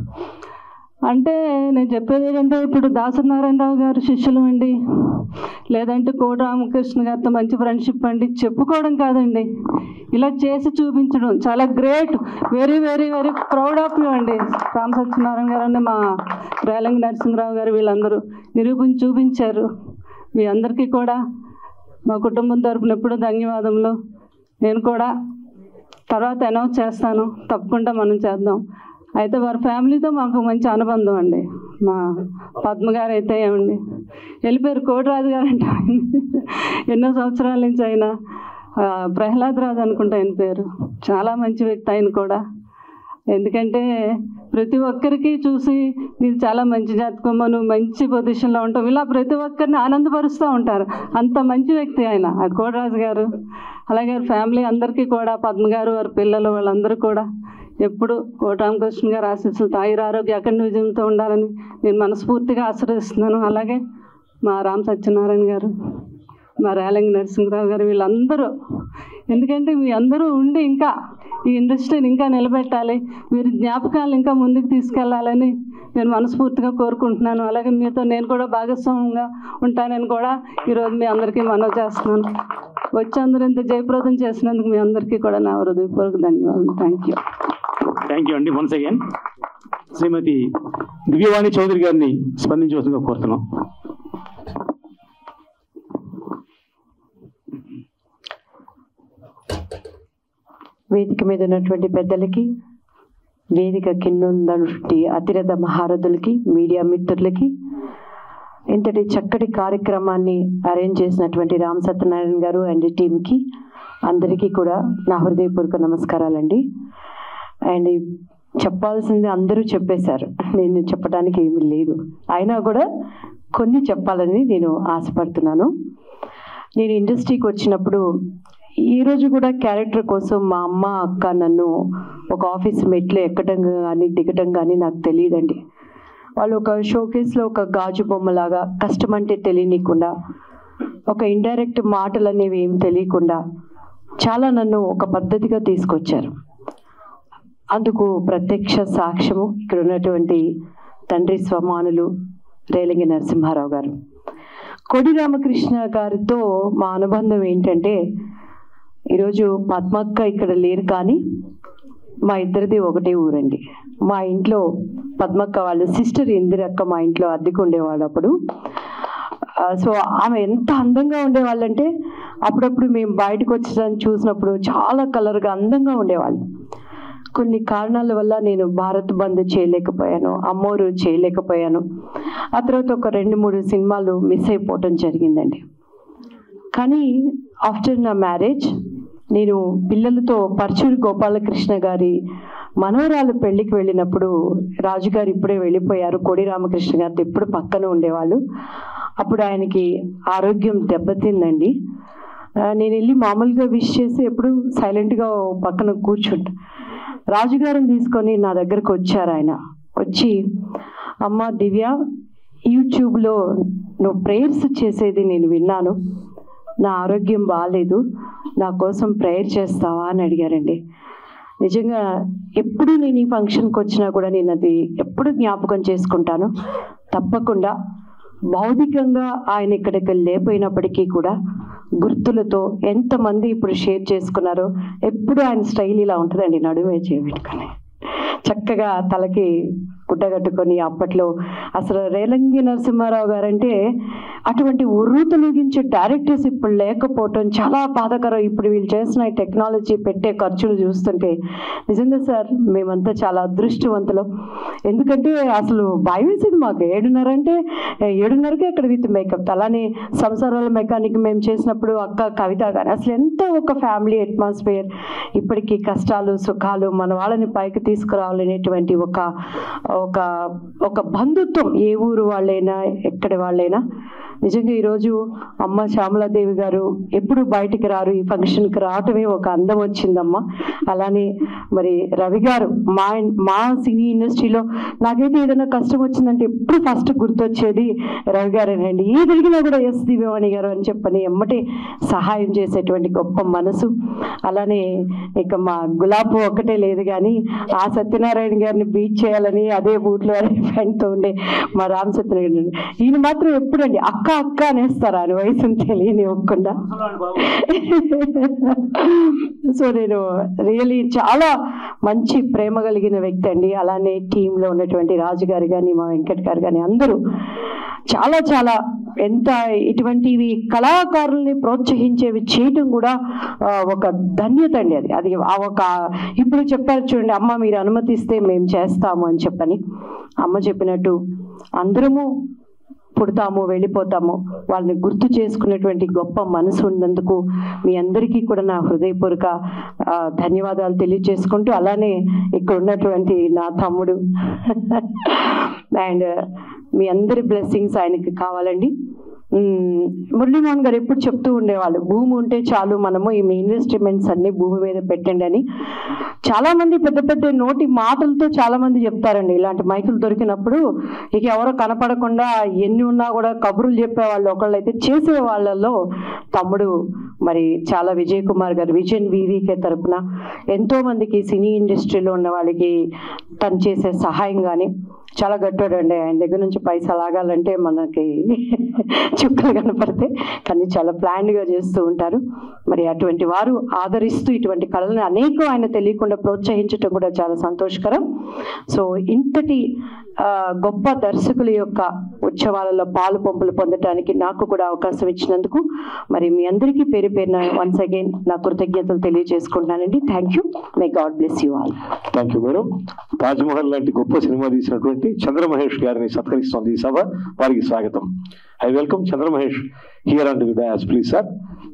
అంటే నేను చెప్పేది ఏంటంటే ఇప్పుడు దాసనారాయణరావు గారు శిష్యులు అండి లేదంటే కోట రామకృష్ణ గారితో మంచి ఫ్రెండ్షిప్ అండి చెప్పుకోవడం కాదండి ఇలా చేసి చూపించడం చాలా great very very very proud of you అండి రామ సత్యనారాయణ గారు అండి మా రేలంగి నరసింహరావు గారు వీళ్ళందరూ నిరూపించి చూపించారు మీ అందరికీ కూడా మా కుటుంబం తరపున ఎప్పుడూ ధన్యవాదములు నేను కూడా తర్వాత అనౌన్స్ చేస్తాను తప్పకుండా మనం చేద్దాం అయితే వారి ఫ్యామిలీతో మాకు మంచి అనుబంధం అండి మా పద్మ గారు అయితే ఏమండి వెళ్ళిపోయారు కోటిరాజు గారు అంటే ఆయన ఎన్నో సంవత్సరాల నుంచి ఆయన ఆ, ప్రహ్లాద్ రాజు అనుకుంటా ఆయన పేరు చాలా మంచి వ్యక్తి ఆయన కూడా ఎందుకంటే ప్రతి ఒక్కరికి చూసి నీది చాలా మంచి జాతకమ్మ నువ్వు మంచి పొజిషన్లో ఉంటావు ఇలా ప్రతి ఒక్కరిని ఆనందపరుస్తూ ఉంటారు అంత మంచి వ్యక్తి ఆయన ఆ కోడరాజు గారు అలాగే వారి ఫ్యామిలీ అందరికీ కూడా పద్మ గారు వారి పిల్లలు వాళ్ళందరూ కూడా ఎప్పుడు కోటరామకృష్ణ గారు ఆశీస్సులు తాయిర ఆరోగ్య అఖండ విజయంతో ఉండాలని నేను మనస్ఫూర్తిగా ఆశ్రయిస్తున్నాను అలాగే మా రామ్ సత్యనారాయణ గారు మా రేలంగి నరసింహరావు గారు వీళ్ళందరూ ఎందుకంటే మీ అందరూ ఉండి ఇంకా ఈ ఇండస్ట్రీని ఇంకా నిలబెట్టాలి మీరు జ్ఞాపకాలు ఇంకా ముందుకు తీసుకెళ్లాలని నేను మనస్ఫూర్తిగా కోరుకుంటున్నాను అలాగే మీతో నేను కూడా భాగస్వామ్యంగా ఉంటానని కూడా ఈరోజు మీ అందరికీ మనవి చేస్తున్నాను వచ్చి అందరూ ఇంత జయప్రదం చేసినందుకు మీ అందరికీ కూడా నా హృదయపూర్వక ధన్యవాదాలు థ్యాంక్ యూ థ్యాంక్ యూ అండి వన్స్ అగైన్ శ్రీమతి దివ్యవాణి చౌదరి గారిని స్పందించవలసిందిగా కోరుతున్నాం వేదిక మీద ఉన్నటువంటి పెద్దలకి వేదిక కింద ఉన్నటువంటి అతిరథ మహారథులకి మీడియా మిత్రులకి ఇంతటి చక్కటి కార్యక్రమాన్ని అరేంజ్ చేసినటువంటి రామ్ సత్యనారాయణ గారు అండ్ టీంకి అందరికీ కూడా నా హృదయపూర్వక నమస్కారాలండి అండ్ చెప్పాల్సింది అందరూ చెప్పేశారు నేను చెప్పడానికి ఏమీ లేదు అయినా కూడా కొన్ని చెప్పాలని నేను ఆశపడుతున్నాను నేను ఇండస్ట్రీకి వచ్చినప్పుడు ఈ రోజు కూడా క్యారెక్టర్ కోసం మా అమ్మ అక్క నన్ను ఒక ఆఫీస్ మెట్లు ఎక్కడం కానీ దిగటం కానీ నాకు తెలియదండి వాళ్ళు ఒక షోకేస్లో ఒక గాజు బొమ్మలాగా కష్టం అంటే తెలియనీయకుండా ఒక ఇండైరెక్ట్ మాటలు అనేవి ఏం తెలియకుండా చాలా నన్ను ఒక పద్ధతిగా తీసుకొచ్చారు అందుకు ప్రత్యక్ష సాక్ష్యము ఇక్కడ ఉన్నటువంటి తండ్రి స్వమానులు రేలింగి నరసింహారావు గారు కొడి రామకృష్ణ గారితో మా అనుబంధం ఏంటంటే ఈరోజు పద్మక్క ఇక్కడ లేరు కానీ మా ఇద్దరిది ఒకటే ఊరండి మా ఇంట్లో పద్మక్క వాళ్ళ సిస్టర్ ఇందిరక్క మా ఇంట్లో అద్దెకు ఉండేవాళ్ళు అప్పుడు ఆ, సో ఆమె ఎంత అందంగా ఉండేవాళ్ళంటే అప్పుడప్పుడు మేము బయటకు వచ్చేదాన్ని చూసినప్పుడు చాలా కలర్గా అందంగా ఉండేవాళ్ళు కొన్ని కారణాల వల్ల నేను భారత్ బంద్ చేయలేకపోయాను అమ్మోరు చేయలేకపోయాను ఆ తర్వాత ఒక రెండు మూడు సినిమాలు మిస్ అయిపోవటం జరిగిందండి కానీ ఆఫ్టర్ నా మ్యారేజ్ నేను పిల్లలతో పరచూరి గోపాలకృష్ణ గారి మనవరాలు పెళ్లికి వెళ్ళినప్పుడు రాజుగారు ఇప్పుడే వెళ్ళిపోయారు కోడి రామకృష్ణ గారితో ఎప్పుడు పక్కన ఉండేవాళ్ళు అప్పుడు ఆయనకి ఆరోగ్యం దెబ్బతిందండి ఆ, నేను వెళ్ళి మామూలుగా విష్ చేసి ఎప్పుడు సైలెంట్గా ఓ పక్కన కూర్చుంటా రాజుగారిని తీసుకొని నా దగ్గరకు వచ్చారు ఆయన వచ్చి అమ్మ దివ్య యూట్యూబ్లో నువ్వు ప్రేయర్స్ చేసేది నేను విన్నాను నా ఆరోగ్యం బాగాలేదు నా కోసం ప్రేయర్ చేస్తావా అని అడిగారండి నిజంగా ఎప్పుడు నేను ఈ ఫంక్షన్కి వచ్చినా కూడా నేను అది ఎప్పుడు జ్ఞాపకం చేసుకుంటాను తప్పకుండా భౌతికంగా ఆయన ఇక్కడికి లేపోయినప్పటికీ కూడా గుర్తులతో ఎంతమంది ఇప్పుడు షేర్ చేసుకున్నారో ఎప్పుడు ఆయన స్టైల్ ఇలా ఉంటుందండి నడుమే చేపెట్టుకొని చక్కగా తలకి గుడ్డ కట్టుకొని అప్పట్లో అసలు రేలంగి నరసింహారావు గారంటే అటువంటి ఉర్రు తొలగించే డైరెక్టర్స్ ఇప్పుడు లేకపోవటం చాలా బాధాకరం ఇప్పుడు వీళ్ళు చేసిన ఈ టెక్నాలజీ పెట్టే ఖర్చులు చూస్తుంటే నిజంగా సార్ మేమంతా చాలా అదృష్టవంతులం ఎందుకంటే అసలు భయం వేసేది మాకు ఏడున్నర అంటే ఏడున్నరకే అక్కడ విత్ మేకప్ అలానే సంసారాల మెకానిక్ మేము చేసినప్పుడు అక్క కవిత కానీ అసలు ఎంత ఒక ఫ్యామిలీ అట్మాస్ఫియర్ ఇప్పటికీ కష్టాలు సుఖాలు మన వాళ్ళని పైకి తీసుకురావాలనేటువంటి ఒక ఒక ఒక బంధుత్వం ఏ ఊరు వాళ్ళైనా ఎక్కడి వాళ్ళైనా నిజంగా ఈరోజు అమ్మ శ్యామలాదేవి గారు ఎప్పుడు బయటికి రారు ఈ ఫంక్షన్కి రావటమే ఒక అందం వచ్చిందమ్మ అలానే మరి రవి గారు మా మా సినీ ఇండస్ట్రీలో నాకైతే ఏదైనా కష్టం వచ్చిందంటే ఎప్పుడు ఫస్ట్ గుర్తొచ్చేది రవి గారేనండి ఏ జరిగినా కూడా ఎస్ దివ్యవాణి గారు అని చెప్పని ఎమ్మటే సహాయం చేసేటువంటి గొప్ప మనసు అలానే ఇక మా గులాబ్ ఒక్కటే లేదు కానీ ఆ సత్యనారాయణ గారిని బీట్ చేయాలని అదే బూట్లో అదే ఫ్రెండ్తో ఉండే మా రామ్ సత్యనారాయణ గారు. ఈయన మాత్రం ఎప్పుడండి అక్క అక్క అనేస్తారు ఆయన వయసుని తెలియనివ్వకుండా సో నేను రియలీ చాలా మంచి ప్రేమ కలిగిన వ్యక్తి అండి అలానే టీంలో ఉన్నటువంటి రాజు గారు కానీ మా వెంకట్ గారు కానీ అందరూ చాలా చాలా ఎంత ఇటువంటివి కళాకారుల్ని ప్రోత్సహించేవి చేయటం కూడా ఆ, ఒక ధన్యత అండి అది అది ఆ ఒక ఇప్పుడు చెప్పారు చూడండి అమ్మ మీరు అనుమతిస్తే మేము చేస్తాము అని చెప్పని అమ్మ చెప్పినట్టు అందరము పుడతాము వెళ్ళిపోతాము వాళ్ళని గుర్తు చేసుకునేటువంటి గొప్ప మనసు ఉన్నందుకు మీ అందరికీ కూడా నా హృదయపూర్వక ఆ, ధన్యవాదాలు తెలియజేసుకుంటూ అలానే ఇక్కడ ఉన్నటువంటి నా తమ్ముడు అండ్ మీ అందరి బ్లెస్సింగ్స్ ఆయనకి కావాలండి మ్మ్, మురళీమోహన్ గారు ఎప్పుడు చెప్తూ ఉండేవాళ్ళు భూమి ఉంటే చాలు మనము ఈ ఇన్వెస్ట్మెంట్స్ అన్ని భూమి మీద పెట్టండి అని చాలా మంది పెద్ద పెద్ద నోటి మాటలతో చాలా మంది చెప్తారండి ఇలాంటి మైకులు దొరికినప్పుడు ఇక ఎవరో కనపడకుండా ఎన్ని ఉన్నా కూడా కబుర్లు చెప్పేవాళ్ళు ఒకళ్ళు అయితే చేసే వాళ్ళల్లో తమ్ముడు మరి చాలా విజయ్ కుమార్ గారు విజన్ వివికే తరపున ఎంతో మందికి సినీ ఇండస్ట్రీలో ఉన్న వాళ్ళకి తను చేసే సహాయం కానీ చాలా గట్టాడు అండి ఆయన దగ్గర నుంచి పైసా లాగాలంటే మనకి చుక్కలు కనపడితే కానీ చాలా planned గా చేస్తూ ఉంటారు మరి అటువంటి వారు ఆదరిస్తూ ఇటువంటి కళలను అనేకం ఆయన తెలియకుండా ప్రోత్సహించడం కూడా చాలా సంతోషకరం సో ఇంతటి ఆ, గొప్ప దర్శకుల యొక్క ఉత్సవాలలో పాలు పంపులు పొందడానికి నాకు కూడా అవకాశం ఇచ్చినందుకు మరి మీ అందరికీ పేరు పేరున వన్స్ అగైన్ నా కృతజ్ఞతలు తెలియజేసుకుంటున్నానండి thank you may God bless you all thank you madam Taj Mahal లాంటి గొప్ప సినిమా తీసినటువంటి చంద్రమహేష్ గారిని సత్కరిస్తోంది ఈ సభ వారికి స్వాగతం I welcome Chandramahesh here and dias please sir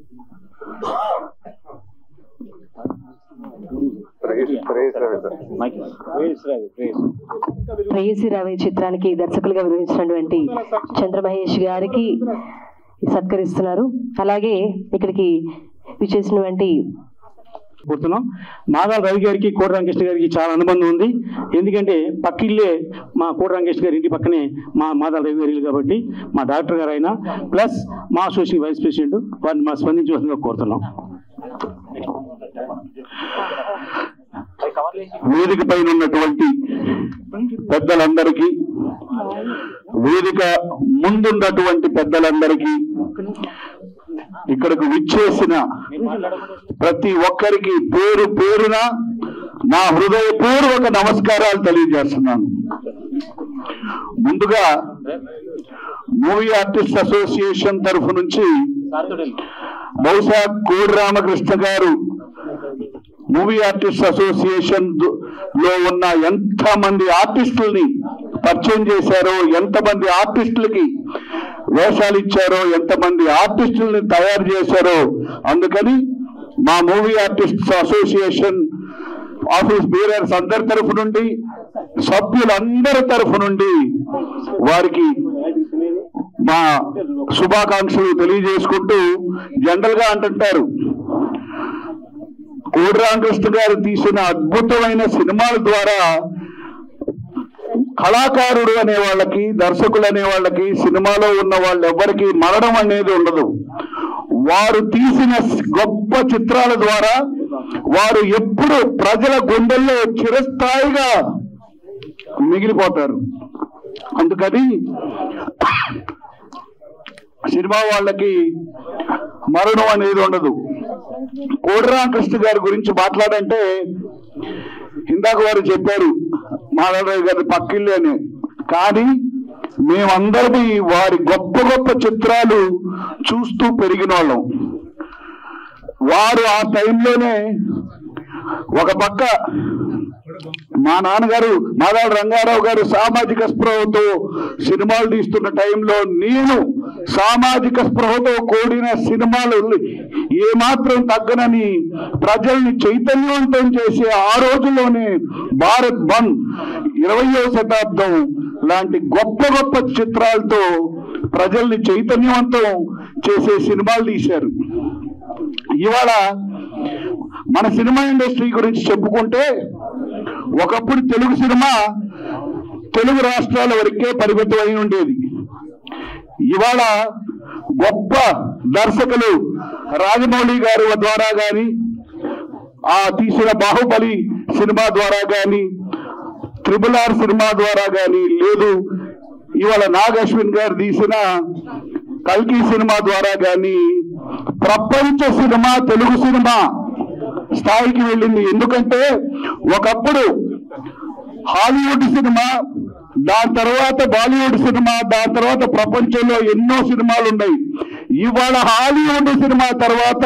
Preyasi Ravi చిత్రానికి దర్శకులుగా వివరించినటువంటి చంద్రమహేష్ గారికి సత్కరిస్తున్నారు అలాగే ఇక్కడికి విచ్చేసినటువంటి కోరుతున్నాం నాగాల రవి గారికి కోట రామకృష్ణ గారికి చాలా అనుబంధం ఉంది ఎందుకంటే పక్కిల్లే మా కోట రామకృష్ణ గారి ఇంటి పక్కనే మా మాదాల రవి గారు ఇల్లు కాబట్టి మా డాక్టర్ గారు అయినా ప్లస్ మా అసోసియేషన్ వైస్ ప్రెసిడెంట్ వారిని మా స్పందించవలసిందిగా కోరుతున్నాం వేదిక పైన ఉన్నటువంటి పెద్దలందరికీ వేదిక ముందున్నటువంటి పెద్దలందరికీ ఇక్కడకు విచ్చేసిన ప్రతి ఒక్కరికి పేరు పేరున నా హృదయపూర్వక నమస్కారాలు తెలియజేస్తున్నాను ముందుగా మూవీ ఆర్టిస్ట్ అసోసియేషన్ తరఫు నుంచి బహుశా కోడి రామకృష్ణ గారు మూవీ ఆర్టిస్ట్ అసోసియేషన్ దు- లో ఉన్న ఎంత మంది ఆర్టిస్టుల్ని పరిచయం చేశారో ఎంతమంది ఆర్టిస్టులకి వేషాలు ఇచ్చారో ఎంతమంది ఆర్టిస్టుల్ని తయారు చేశారో అందుకని మా movie artist association office bearers అందరి తరఫు నుండి సభ్యులందరి తరఫు నుండి వారికి మా శుభాకాంక్షలు తెలియజేసుకుంటూ జనరల్ గా అంటుంటారు కోడి రామకృష్ణ గారు తీసిన అద్భుతమైన సినిమాల ద్వారా కళాకారుడు అనే వాళ్ళకి దర్శకులు అనే వాళ్ళకి సినిమాలో ఉన్న వాళ్ళు ఎవరికి మరణం అనేది ఉండదు వారు తీసిన గొప్ప చిత్రాల ద్వారా వారు ఎప్పుడు ప్రజల గుండెల్లో చిరస్థాయిగా మిగిలిపోతారు అందుకని సినిమా వాళ్ళకి మరణం అనేది ఉండదు కోడిరామకృష్ణ గారి గురించి మాట్లాడంటే ఇందాక వారు చెప్పారు మాధవరావు గారి పక్కిల్లు అని కానీ మేమందరినీ వారి గొప్ప గొప్ప చిత్రాలు చూస్తూ పెరిగిన వాళ్ళం వారు ఆ టైంలోనే ఒక పక్క మా నాన్నగారు మాదాల రంగారావు గారు సామాజిక స్పృహతో సినిమాలు తీస్తున్న టైంలో నేను సామాజిక స్పృహతో కూడిన సినిమాలు ఏమాత్రం తగ్గనని ప్రజల్ని చైతన్యవంతం చేసే ఆ రోజుల్లోనే భారత్ బంద్ ఇరవయో శతాబ్దం లాంటి గొప్ప గొప్ప చిత్రాలతో ప్రజల్ని చైతన్యవంతం చేసే సినిమాలు తీశారు ఇవాళ మన సినిమా ఇండస్ట్రీ గురించి చెప్పుకుంటే ఒకప్పుడు తెలుగు సినిమా తెలుగు రాష్ట్రాల వరకే పరిమితం అయి ఉండేది ఇవాళ గొప్ప దర్శకులు రాజమౌళి గారి ద్వారా గాని ఆ తీసిన బాహుబలి సినిమా ద్వారా గాని త్రిబుల్ ఆర్ సినిమా ద్వారా గాని లేదు ఇవాళ నాగ్ అశ్విన్ గారు తీసిన కల్కి సినిమా ద్వారా గాని ప్రపంచ సినిమా తెలుగు సినిమా స్థాయికి వెళ్ళింది ఎందుకంటే ఒకప్పుడు హాలీవుడ్ సినిమా దాని తర్వాత బాలీవుడ్ సినిమా దాని తర్వాత ప్రపంచంలో ఎన్నో సినిమాలు ఉన్నాయి ఇవాళ హాలీవుడ్ సినిమా తర్వాత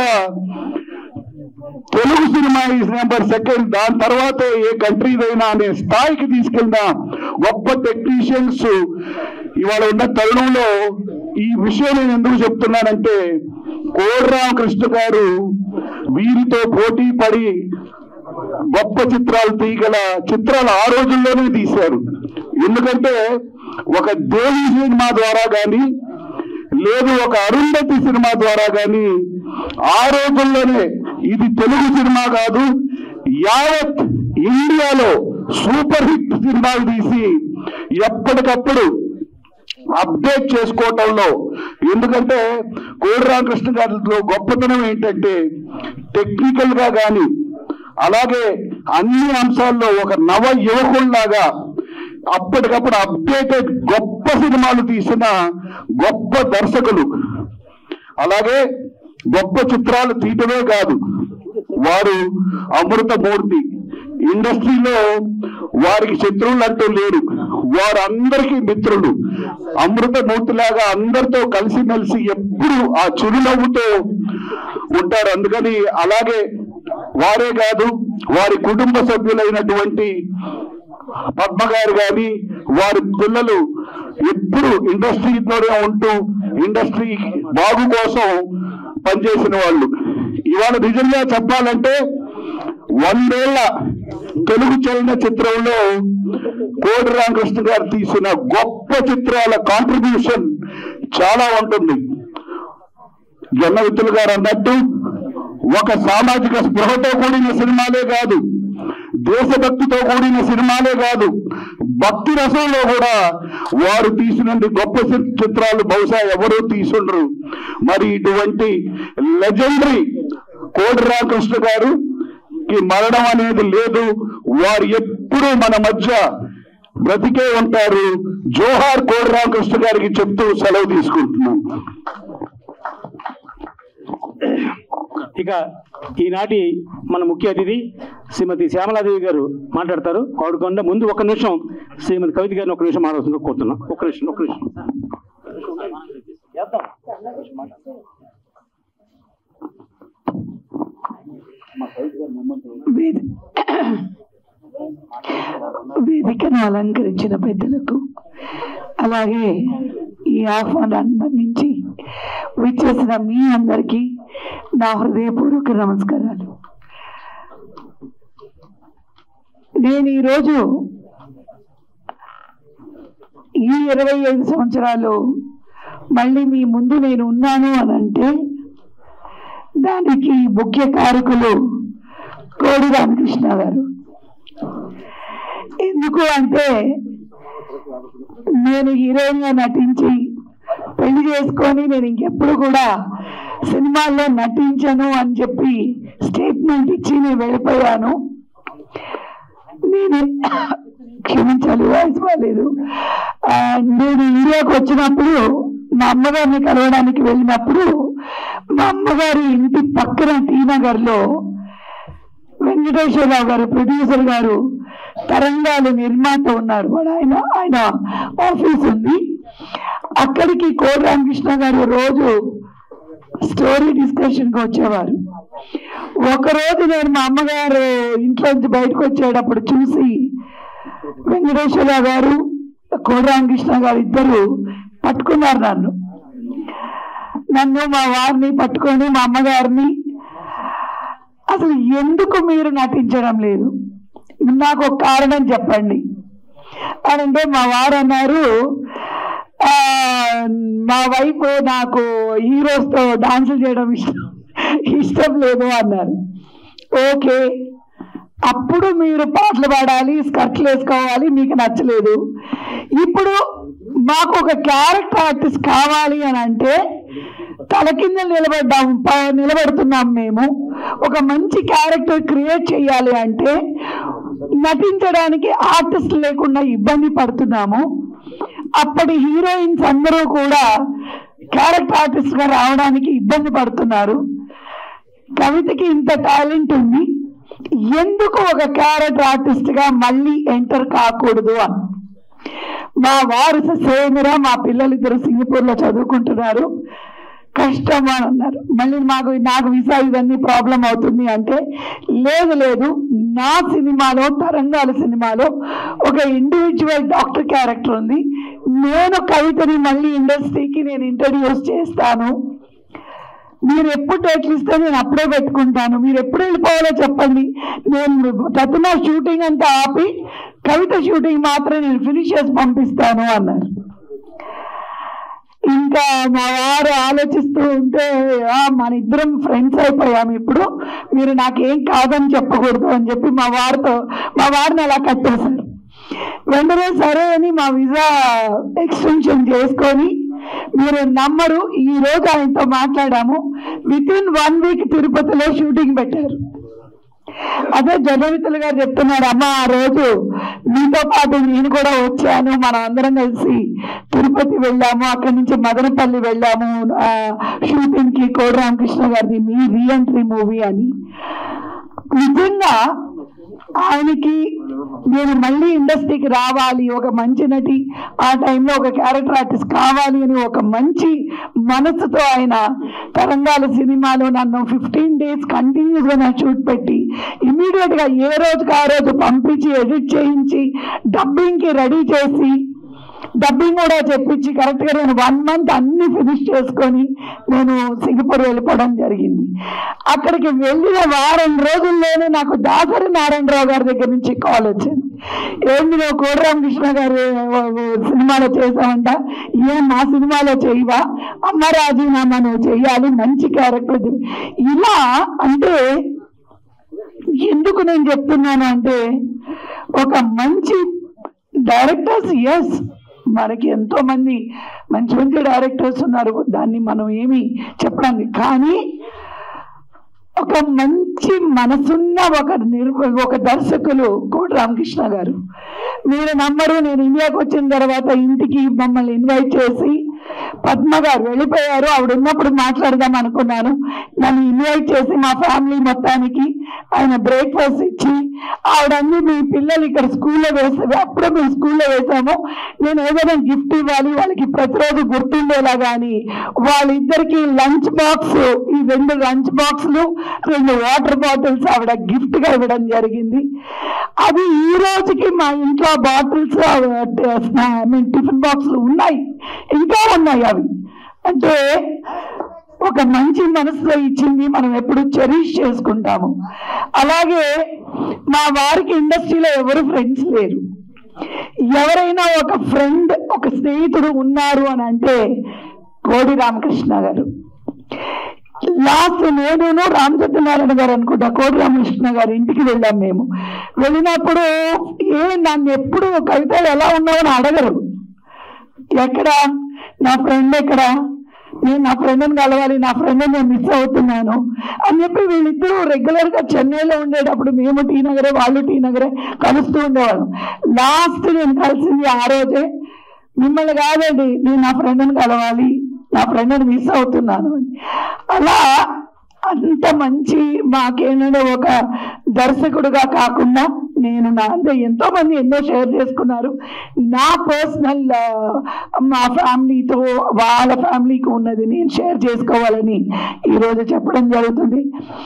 తెలుగు సినిమా ఈజ్ నెంబర్ సెకండ్ దాని తర్వాత ఏ కంట్రీదైనా అనే స్థాయికి తీసుకెళ్ళిన గొప్ప టెక్నీషియన్స్ ఇవాళ ఉన్న తరుణంలో ఈ విషయం నేను ఎందుకు చెప్తున్నానంటే కోడిరామకృష్ణ గారు వీరితో పోటీ పడి గొప్ప చిత్రాలు తీయగల చిత్రాలు ఆ రోజుల్లోనే తీశారు ఎందుకంటే ఒక దేవి సినిమా ద్వారా గాని లేదు ఒక అరుంధతి సినిమా ద్వారా గాని ఆ రోజుల్లోనే ఇది తెలుగు సినిమా కాదు యావత్ ఇండియాలో సూపర్ హిట్ సినిమాలు తీసి ఎప్పటికప్పుడు అప్డేట్ చేసుకోవటంలో ఎందుకంటే కోడి రామకృష్ణ గారిలో గొప్పతనం ఏంటంటే టెక్నికల్ గా గాని అలాగే అన్ని అంశాల్లో ఒక నవ యువకుల్లాగా అప్పటికప్పుడు అప్డేటెడ్ గొప్ప సినిమాలు తీసిన గొప్ప దర్శకులు అలాగే గొప్ప చిత్రాలు తీయటమే కాదు వారు అమృతమూర్తి ఇండస్ట్రీలో వారికి శత్రువులు అంటూ లేరు వారు అందరికీ మిత్రులు అమృతమూర్తిలాగా అందరితో కలిసిమెలిసి ఎప్పుడు ఆ చిరునవ్వుతో ఉంటారు అందుకని అలాగే వారే కాదు వారి కుటుంబ సభ్యులైనటువంటి పద్మ గారు కానీ వారి పిల్లలు ఎప్పుడు ఇండస్ట్రీలోనే ఉంటూ ఇండస్ట్రీ బాగు కోసం పనిచేసిన వాళ్ళు ఇవాళ నిజంగా చెప్పాలంటే వందేళ్ల తెలుగు చలన చిత్రంలో కోడి రామకృష్ణ గారు తీసిన గొప్ప చిత్రాల కాంట్రిబ్యూషన్ చాలా ఉంటుంది జొన్న విత్తులు గారు అన్నట్టు ఒక సామాజిక స్పృహతో కూడిన సినిమాలే కాదు దేశభక్తితో కూడిన సినిమాలే కాదు భక్తి రసంలో కూడా వారు తీసినన్ని గొప్ప చి- చిత్రాలు బహుశా ఎవరూ తీసుండరు మరి ఇటువంటి లెజెండరీ కోడి రామకృష్ణ గారు కి మరణం అనేది లేదు వారు ఎప్పుడూ మన మధ్య బ్రతికే ఉంటారు జోహార్ కోడి రామకృష్ణ గారికి చెప్తూ సెలవు తీసుకుంటున్నాం ఇక ఈనాటి మన ముఖ్య అతిథి శ్రీమతి శ్యామలాదేవి గారు మాట్లాడతారు ఆవిడకుండా ముందు ఒక నిమిషం శ్రీమతి కవిత గారిని ఒక నిమిషం మాట్లాడుతుందో కోరుతున్నాం ఒక నిమిషం ఒక నిమిషం వేది వేదికను అలంకరించిన పెద్దలకు అలాగే ఈ ఆహ్వానాన్ని మన్నించి విచ్చేసిన మీ అందరికీ నా హృదయపూర్వక నమస్కారాలు నేను ఈరోజు ఈ ఇరవై ఐదు సంవత్సరాలు మళ్ళీ మీ ముందు నేను ఉన్నాను అని అంటే దానికి ముఖ్య కారకులు కోడి రామకృష్ణ గారు ఎందుకు అంటే నేను హీరోయిన్ గా నటించి పెళ్లి చేసుకొని నేను ఇంకెప్పుడు కూడా సినిమాల్లో నటించను అని చెప్పి స్టేట్మెంట్ ఇచ్చి నేను వెళ్ళిపోయాను నేను క్షమించాలి వాయిస్ బాగాలేదు ఆ, నేను ఇండియాకు వచ్చినప్పుడు మా అమ్మగారిని కలవడానికి వెళ్ళినప్పుడు మా అమ్మగారి ఇంటి పక్కన టీ నగర్లో వెంకటేశ్వరరావు గారు ప్రొడ్యూసర్ గారు తరంగాలు నిర్మాత ఉన్నారు వాడు ఆయన ఆయన ఆఫీస్ ఉంది అక్కడికి కోడి రామకృష్ణ గారు రోజు స్టోరీ డిస్కషన్ కి వచ్చేవారు ఒకరోజు నేను మా అమ్మగారు ఇంట్లో నుంచి బయటకు వచ్చేటప్పుడు చూసి వెంకటేశ్వరరావు గారు కోడి రామకృష్ణ గారు ఇద్దరు పట్టుకున్నారు నన్ను నన్ను మా వారిని పట్టుకొని మా అమ్మగారిని అసలు ఎందుకు మీరు నటించడం లేదు నాకు ఒక కారణం చెప్పండి అని అంటే మా వారు అన్నారు "ఆ, మా వైఫ్ నాకు హీరోస్ తో డాన్సులు చేయడం ఇష్టం ఇష్టం లేదు అన్నారు ఓకే అప్పుడు మీరు పాటలు పాడాలి స్కర్ట్లు వేసుకోవాలి మీకు నచ్చలేదు ఇప్పుడు మాకు ఒక క్యారెక్టర్ ఆర్టిస్ట్ కావాలి అని అంటే తల కింద నిలబడ్డాం ప- నిలబడుతున్నాం మేము ఒక మంచి క్యారెక్టర్ క్రియేట్ చేయాలి అంటే నటించడానికి ఆర్టిస్ట్ లేకుండా ఇబ్బంది పడుతున్నాము అప్పటి హీరోయిన్స్ అందరూ కూడా క్యారెక్టర్ ఆర్టిస్ట్ గా రావడానికి ఇబ్బంది పడుతున్నారు కవితకి ఇంత టాలెంట్ ఉంది ఎందుకు ఒక క్యారెక్టర్ ఆర్టిస్ట్ గా మళ్ళీ ఎంటర్ కాకూడదు అని మా వారు సేమిరా మా పిల్లలు ఇద్దరు సింగపూర్ లో చదువుకుంటున్నారు కష్టం అని అన్నారు మళ్ళీ మాకు నాకు వీసా ఇవన్నీ ప్రాబ్లం అవుతుంది అంటే లేదు లేదు నా సినిమాలో తరంగాల సినిమాలో ఒక ఇండివిజువల్ డాక్టర్ క్యారెక్టర్ ఉంది నేను కవితని మళ్ళీ ఇండస్ట్రీకి నేను ఇంట్రడ్యూస్ చేస్తాను మీరు ఎప్పుడు డేట్లు ఇస్తే నేను అప్పుడే పెట్టుకుంటాను మీరు ఎప్పుడు వెళ్ళిపోవాలో చెప్పండి నేను తతున షూటింగ్ అంతా ఆపి కవిత షూటింగ్ మాత్రం నేను ఫినిష్ చేసి పంపిస్తాను అన్నారు ఇంకా మా వారు ఆలోచిస్తూ ఉంటే "ఆ, మన ఇద్దరం ఫ్రెండ్స్ అయిపోయాము ఇప్పుడు మీరు నాకేం కాదని చెప్పకూడదు అని చెప్పి మా వారితో మా వారిని అలా కట్టేశారు వెంటనే సరే అని మా వీసా ఎక్స్టెన్షన్ చేసుకొని మీరు నమ్మరు ఈ రోజు ఆయనతో మాట్లాడాము విత్ ఇన్ వన్ వీక్ తిరుపతిలో షూటింగ్ పెట్టారు అదే జగవితులు గారు చెప్తున్నారు అమ్మ ఆ రోజు మీతో పాటు నేను కూడా వచ్చాను మనం అందరం కలిసి తిరుపతి వెళ్ళాము అక్కడి నుంచి మదనపల్లి వెళ్ళాము షూటింగ్ కి కోడి రామకృష్ణ గారిది మీ రీఎంట్రీ మూవీ అని నిజంగా ఆయనకి నేను మళ్ళీ ఇండస్ట్రీకి రావాలి ఒక మంచి నటి ఆ టైంలో ఒక క్యారెక్టర్ ఆర్టిస్ట్ కావాలి అని ఒక మంచి మనసుతో ఆయన తరంగాల సినిమాలో నన్ను ఫిఫ్టీన్ డేస్ కంటిన్యూస్ గా నా షూట్ పెట్టి ఇమీడియట్ గా ఏ రోజుకి ఆ రోజు పంపించి ఎడిట్ చేయించి డబ్బింగ్ కి రెడీ చేసి డబ్బింగ్ కూడా చెప్పించి కరెక్ట్ గా నేను వన్ మంత్ అన్ని ఫినిష్ చేసుకొని నేను సింగపూర్ వెళ్ళిపోవడం జరిగింది అక్కడికి వెళ్ళిన వారం రోజుల్లోనే నాకు దాసరి నారాయణరావు గారి దగ్గర నుంచి కాల్ వచ్చింది ఏంది నువ్వు కోడిరామకృష్ణ గారు సినిమాలో చేసావంట ఏం మా సినిమాలో చేయవా అమ్మ రాజీనామా నువ్వు చెయ్యాలి మంచి క్యారెక్టర్ ఇలా అంటే ఎందుకు నేను చెప్తున్నాను అంటే ఒక మంచి డైరెక్టర్స్ ఎస్ మనకి ఎంతో మంది మంచి మంచి డైరెక్టర్స్ ఉన్నారు దాన్ని మనం ఏమి చెప్పడానికి కానీ ఒక మంచి మనసున్న ఒక నిర్మ ఒక దర్శకులు కోటి రామకృష్ణ గారు మీరు నమ్మరు నేను ఇండియాకి వచ్చిన తర్వాత ఇంటికి మమ్మల్ని ఇన్వైట్ చేసి పద్మ గారు వెళ్ళిపోయారు ఆవిడ ఉన్నప్పుడు మాట్లాడదాం అనుకున్నాను నన్ను ఇన్వైట్ చేసి మా ఫ్యామిలీ మొత్తానికి ఆయన బ్రేక్ఫాస్ట్ ఇచ్చి ఆవిడన్నీ మీ పిల్లలు ఇక్కడ స్కూల్లో వేస్తే అప్పుడే మేము స్కూల్లో వేసాము నేను ఏదైనా గిఫ్ట్ ఇవ్వాలి వాళ్ళకి ప్రతిరోజు గుర్తుండేలా కానీ వాళ్ళిద్దరికి లంచ్ బాక్స్ ఈ రెండు లంచ్ బాక్స్లు రెండు వాటర్ బాటిల్స్ ఆవిడ గిఫ్ట్ గా ఇవ్వడం జరిగింది అది ఈ రోజుకి మా ఇంట్లో బాటిల్స్ ఐ మీన్ టిఫిన్ బాక్స్లు ఉన్నాయి ఇంకా ఉన్నాయి అవి అంటే ఒక మంచి మనసులో ఇచ్చింది మనం ఎప్పుడు చెరీష్ చేసుకుంటాము అలాగే మా వారికి ఇండస్ట్రీలో ఎవరు ఫ్రెండ్స్ లేరు ఎవరైనా ఒక ఫ్రెండ్ ఒక స్నేహితుడు ఉన్నారు అని అంటే కోడి రామకృష్ణ గారు లాస్ట్ నేను రామచంద్రనారాయణ గారు అనుకుంటా కోడి రామకృష్ణ గారు ఇంటికి వెళ్ళాం మేము వెళ్ళినప్పుడు ఏ నన్ను ఎప్పుడు కవితలు ఎలా ఉన్నావని అడగరు ఎక్కడ నా ఫ్రెండ్ ఎక్కడ నేను నా ఫ్రెండ్ని కలవాలి నా ఫ్రెండ్ నేను మిస్ అవుతున్నాను అని చెప్పి వీళ్ళిద్దరూ రెగ్యులర్ గా చెన్నైలో ఉండేటప్పుడు మేము టీ నగరే వాళ్ళు టీ నగరే కలుస్తూ ఉండేవాళ్ళం లాస్ట్ నేను కలిసింది ఆ రోజే మిమ్మల్ని కాదండి నేను నా ఫ్రెండ్ని కలవాలి నా ఫ్రెండ్ని మిస్ అవుతున్నాను అని అలా అంత మంచి మాకేంటంటే ఒక దర్శకుడుగా కాకుండా నేను నా అంటే ఎంతో మంది ఎన్నో షేర్ చేసుకున్నారు నా పర్సనల్ మా ఫ్యామిలీతో వాళ్ళ ఫ్యామిలీకి ఉన్నది నేను షేర్ చేసుకోవాలని ఈరోజు చెప్పడం జరుగుతుంది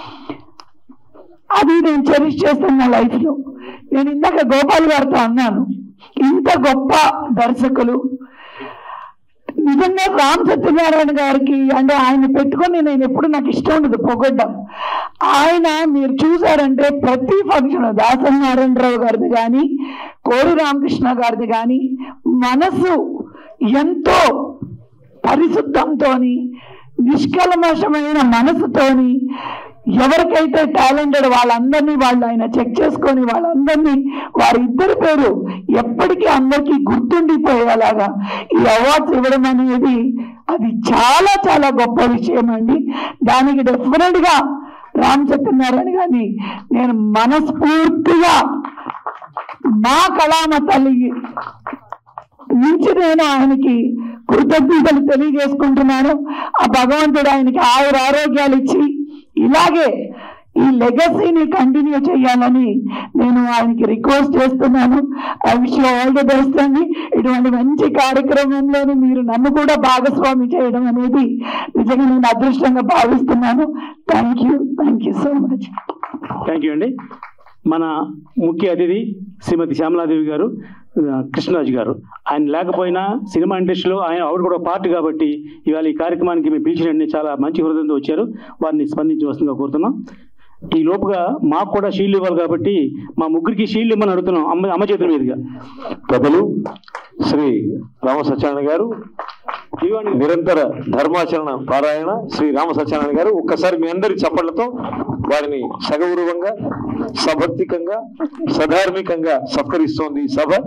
అది నేను చెరిష్ చేస్తాను నా లైఫ్లో నేను ఇందాక గోపాల్ గారితో అన్నాను ఇంత గొప్ప దర్శకులు నిజంగా రామ్ సత్యనారాయణ గారికి అంటే ఆయన పెట్టుకొని నేను ఎప్పుడు నాకు ఇష్టం ఉండదు పొగడ్డం ఆయన మీరు చూసారంటే ప్రతి ఫంక్షన్ దాసరి నారాయణరావు గారిది కానీ కోడి రామకృష్ణ గారిది కానీ మనసు ఎంతో పరిశుద్ధంతోని నిష్కల్మషమైన మనసుతోని ఎవరికైతే టాలెంటెడ్ వాళ్ళందరినీ వాళ్ళు ఆయన చెక్ చేసుకొని వాళ్ళందరినీ వారిద్దరి పేరు ఎప్పటికీ అందరికీ గుర్తుండిపోయేలాగా ఈ అవార్డ్స్ ఇవ్వడం అనేది అది చాలా చాలా గొప్ప విషయం అండి దానికి డెఫినెట్ గా రామ్ సత్యనారాయణ గారిని నేను మనస్ఫూర్తిగా మా కళామ తల్లి నుంచి నేను ఆయనకి కృతజ్ఞతలు తెలియజేసుకుంటున్నాను ఆ భగవంతుడు ఆయనకి ఆయుర ఆరోగ్యాలు ఇచ్చి ఇలాగే ఈ లెగసీని కంటిన్యూ చేయాలని నేను ఆయనకి రిక్వెస్ట్ చేస్తున్నాను I wish all the best అండి ఇటువంటి మంచి కార్యక్రమంలోని మీరు నన్ను కూడా భాగస్వామి చేయడం అనేది నిజంగా నేను అదృష్టంగా భావిస్తున్నాను thank you thank you so much thank you అండి మన ముఖ్య అతిథి శ్రీమతి శ్యామలాదేవి గారు ఆ, కృష్ణరాజు గారు ఆయన లేకపోయినా సినిమా ఇండస్ట్రీలో ఆయన ఆవిడ కూడా పార్ట్ కాబట్టి ఇవాళ ఈ కార్యక్రమానికి మేము పిలిచినట్టు చాలా మంచి హృదయంతో వచ్చారు వారిని స్పందించవలసిందిగా కోరుతున్నాం ఈ లోపుగా మాకు కూడా షీల్డ్ ఇవ్వాలి కాబట్టి మా ముగ్గురికి షీల్డ్ ఇవ్వమని అడుగుతున్నాం అమ్మ అమ్మ చేతుల మీదుగా పెద్దలు శ్రీ రామ సత్యనారాయణ గారు నిరంతర ధర్మాచరణ పారాయణ శ్రీ రామ సత్యనారాయణ గారు ఒక్కసారి మీ అందరి చప్పట్లతో వారిని సగౌరవంగా సభక్తికంగా సధార్మికంగా సత్కరిస్తోంది ఈ సభ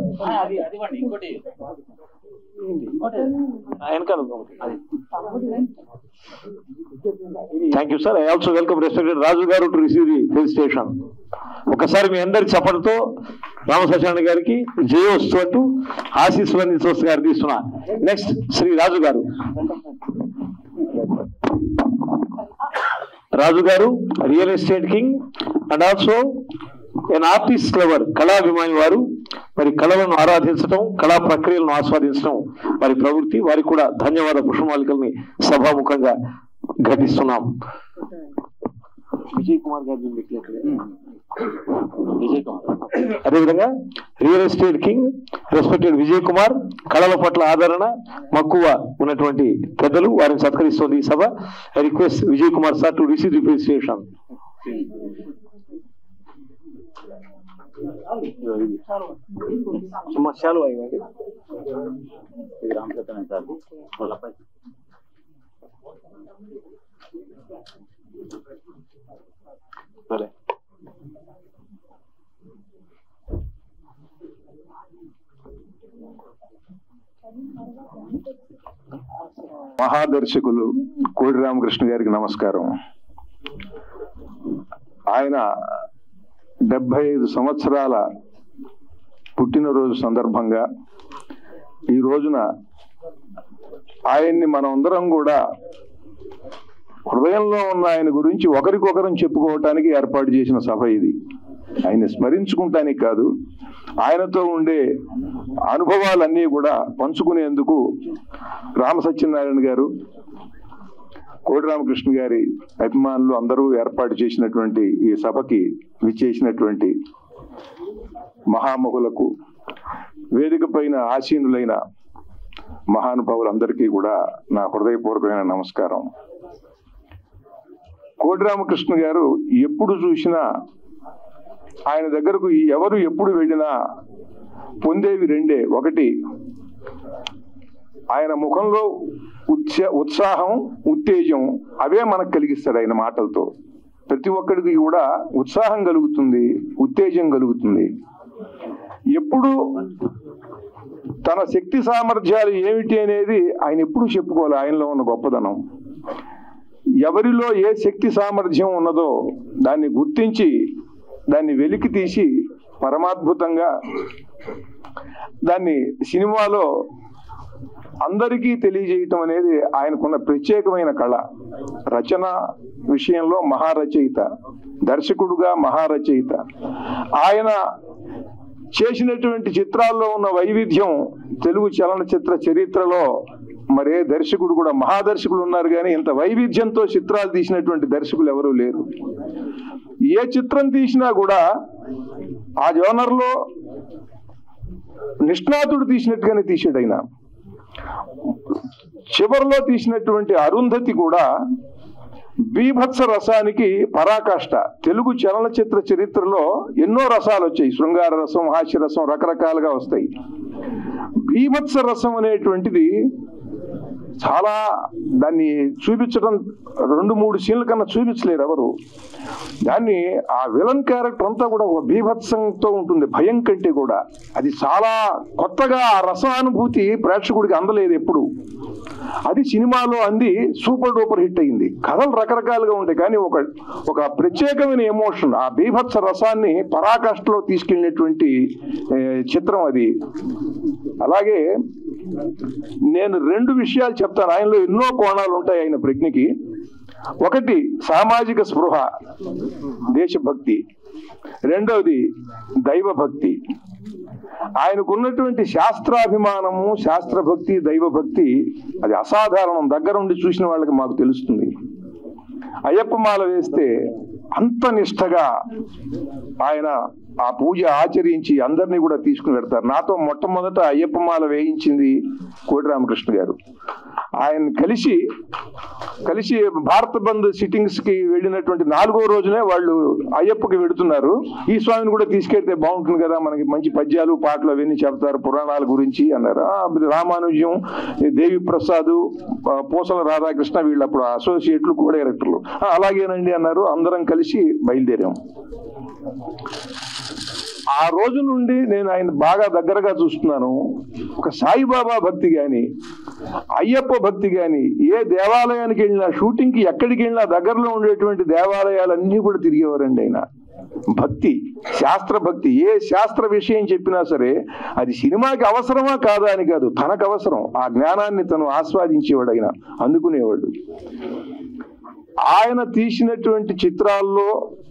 thank you sir I also welcome respected Raju garu to receive the felicitation ఒకసారి మీ అందరి చప్పటితో రామ సత్యనారాయణ గారికి జయోస్తు అంటూ ఆశీస్ వందించవలసి గారు తీస్తున్నా next Shri Raju garu Raju garu real estate king and also an artist lover కళాభిమాని వారు మరి కళలను ఆరాధించడం కళా ప్రక్రియలను ఆస్వాదించడం వారి ప్రవృత్తి వారికి కూడా ధన్యవాద పుష్పమాలికల్ని సభాముఖంగా ఘటిస్తున్నాం విజయ్ కుమార్ గారు విజయ్ కుమార్ అదేవిధంగా real estate king respected Vijay Kumar కళల పట్ల ఆదరణ మక్కువ ఉన్నటువంటి పెద్దలు వారిని సత్కరిస్తోంది ఈ సభ I request Vijay Kumar sir to receive the felicitation సమస్యలు అయ్యండి ఇది రామచంద్రన్ సార్ సరే మహాదర్శకులు కోడి రామకృష్ణ గారికి నమస్కారం ఆయన డెబ్బై ఐదు సంవత్సరాల పుట్టినరోజు సందర్భంగా ఈ రోజున ఆయన్ని మనం అందరం కూడా హృదయంలో ఉన్న ఆయన గురించి ఒకరికొకరం చెప్పుకోవటానికి ఏర్పాటు చేసిన సభ ఇది ఆయన్ని స్మరించుకుంటానికి కాదు ఆయనతో ఉండే అనుభవాలన్నీ కూడా పంచుకునేందుకు రామ సత్యనారాయణ గారు కోడి రామకృష్ణ గారి అభిమానులు అందరూ ఏర్పాటు చేసినటువంటి ఈ సభకి విచ్చేసినటువంటి మహామహులకు వేదిక పైన ఆసీనులైన మహానుభావులందరికీ కూడా నా హృదయపూర్వకమైన నమస్కారం కోడి రామకృష్ణ గారు ఎప్పుడు చూసినా ఆయన దగ్గరకు ఎవరు ఎప్పుడు వెళ్ళినా పొందేవి రెండే ఒకటి ఆయన ముఖంలో ఉత్సా ఉత్సాహం ఉత్తేజం అవే మనకు కలిగిస్తాడు ఆయన మాటలతో ప్రతి ఒక్కడికి కూడా ఉత్సాహం కలుగుతుంది ఉత్తేజం కలుగుతుంది ఎప్పుడు తన శక్తి సామర్థ్యాలు ఏమిటి అనేది ఆయన ఎప్పుడూ చెప్పుకోవాలి ఆయనలో ఉన్న గొప్పదనం ఎవరిలో ఏ శక్తి సామర్థ్యం ఉన్నదో దాన్ని గుర్తించి దాన్ని వెలికి తీసి పరమాద్భుతంగా దాన్ని సినిమాలో అందరికీ తెలియజేయటం అనేది ఆయనకున్న ప్రత్యేకమైన కళ రచన విషయంలో మహారచయిత దర్శకుడుగా మహారచయిత ఆయన చేసినటువంటి చిత్రాల్లో ఉన్న వైవిధ్యం తెలుగు చలనచిత్ర చరిత్రలో మరే దర్శకుడు కూడా మహాదర్శకులు ఉన్నారు కానీ ఇంత వైవిధ్యంతో చిత్రాలు తీసినటువంటి దర్శకులు ఎవరూ లేరు ఏ చిత్రం తీసినా కూడా ఆ జోనర్లో నిష్ణాతుడు తీసినట్టుగానే తీసాడు ఆయన చివరిలో తీసినటువంటి అరుంధతి కూడా బీభత్స రసానికి పరాకాష్ట తెలుగు చలనచిత్ర చరిత్రలో ఎన్నో రసాలు వచ్చాయి శృంగార రసం హాస్య రసం రకరకాలుగా వస్తాయి బీభత్స రసం అనేటువంటిది చాలా దాన్ని చూపించడం రెండు మూడు సీన్ల కన్నా చూపించలేరు ఎవరు దాన్ని ఆ విలన్ క్యారెక్టర్ అంతా కూడా ఒక బీభత్సంతో ఉంటుంది భయం కంటే కూడా అది చాలా కొత్తగా ఆ రసానుభూతి ప్రేక్షకుడికి అందలేదు ఎప్పుడు అది సినిమాలో అంది సూపర్ డూపర్ హిట్ అయింది కథలు రకరకాలుగా ఉంటాయి కానీ ఒక ఒక ప్రత్యేకమైన ఎమోషన్ ఆ బీభత్స రసాన్ని పరాకాష్ఠలో తీసుకెళ్ళినటువంటి ఏ, చిత్రం అది అలాగే నేను రెండు విషయాలు చెప్తాను ఆయనలో ఎన్నో కోణాలు ఉంటాయి ఆయన ప్రజ్ఞకి ఒకటి సామాజిక స్పృహ దేశభక్తి రెండవది దైవభక్తి ఆయనకున్నటువంటి శాస్త్రాభిమానము శాస్త్రభక్తి దైవభక్తి అది అసాధారణం దగ్గరుండి చూసిన వాళ్ళకి మాకు తెలుస్తుంది అయ్యప్ప మాల వేస్తే అంత నిష్టగా ఆయన ఆ పూజ ఆచరించి అందరినీ కూడా తీసుకుని పెడతారు నాతో మొట్టమొదట అయ్యప్ప మాల వేయించింది కోటి రామకృష్ణ గారు ఆయన కలిసి కలిసి భారత బంద్ సిట్టింగ్స్ కి వెళ్ళినటువంటి నాలుగో రోజునే వాళ్ళు అయ్యప్పకి వెడుతున్నారు ఈ స్వామిని కూడా తీసుకెళ్తే బాగుంటుంది కదా మనకి మంచి పద్యాలు పాటలు అవన్నీ చెప్తారు పురాణాల గురించి అన్నారు ఆ, రామానుజం దేవి ప్రసాద్ ఆ, పూసల రాధాకృష్ణ వీళ్ళు అప్పుడు అసోసియేట్లు కో డైరెక్టర్లు "ఆ, అలాగేనండి అన్నారు అందరం కలిసి బయలుదేరాం ఆ రోజు నుండి నేను ఆయన బాగా దగ్గరగా చూస్తున్నాను ఒక సాయిబాబా భక్తి గాని అయ్యప్ప భక్తి గాని ఏ దేవాలయానికి వెళ్ళినా షూటింగ్ కి ఎక్కడికి వెళ్ళినా దగ్గరలో ఉండేటువంటి దేవాలయాలన్నీ కూడా తిరిగేవారండి ఆయన భక్తి శాస్త్ర భక్తి ఏ శాస్త్ర విషయం చెప్పినా సరే అది సినిమాకి అవసరమా కాదా అని కాదు తనకు అవసరం ఆ జ్ఞానాన్ని తను ఆస్వాదించేవాడు ఆయన అందుకునేవాడు ఆయన తీసినటువంటి చిత్రాల్లో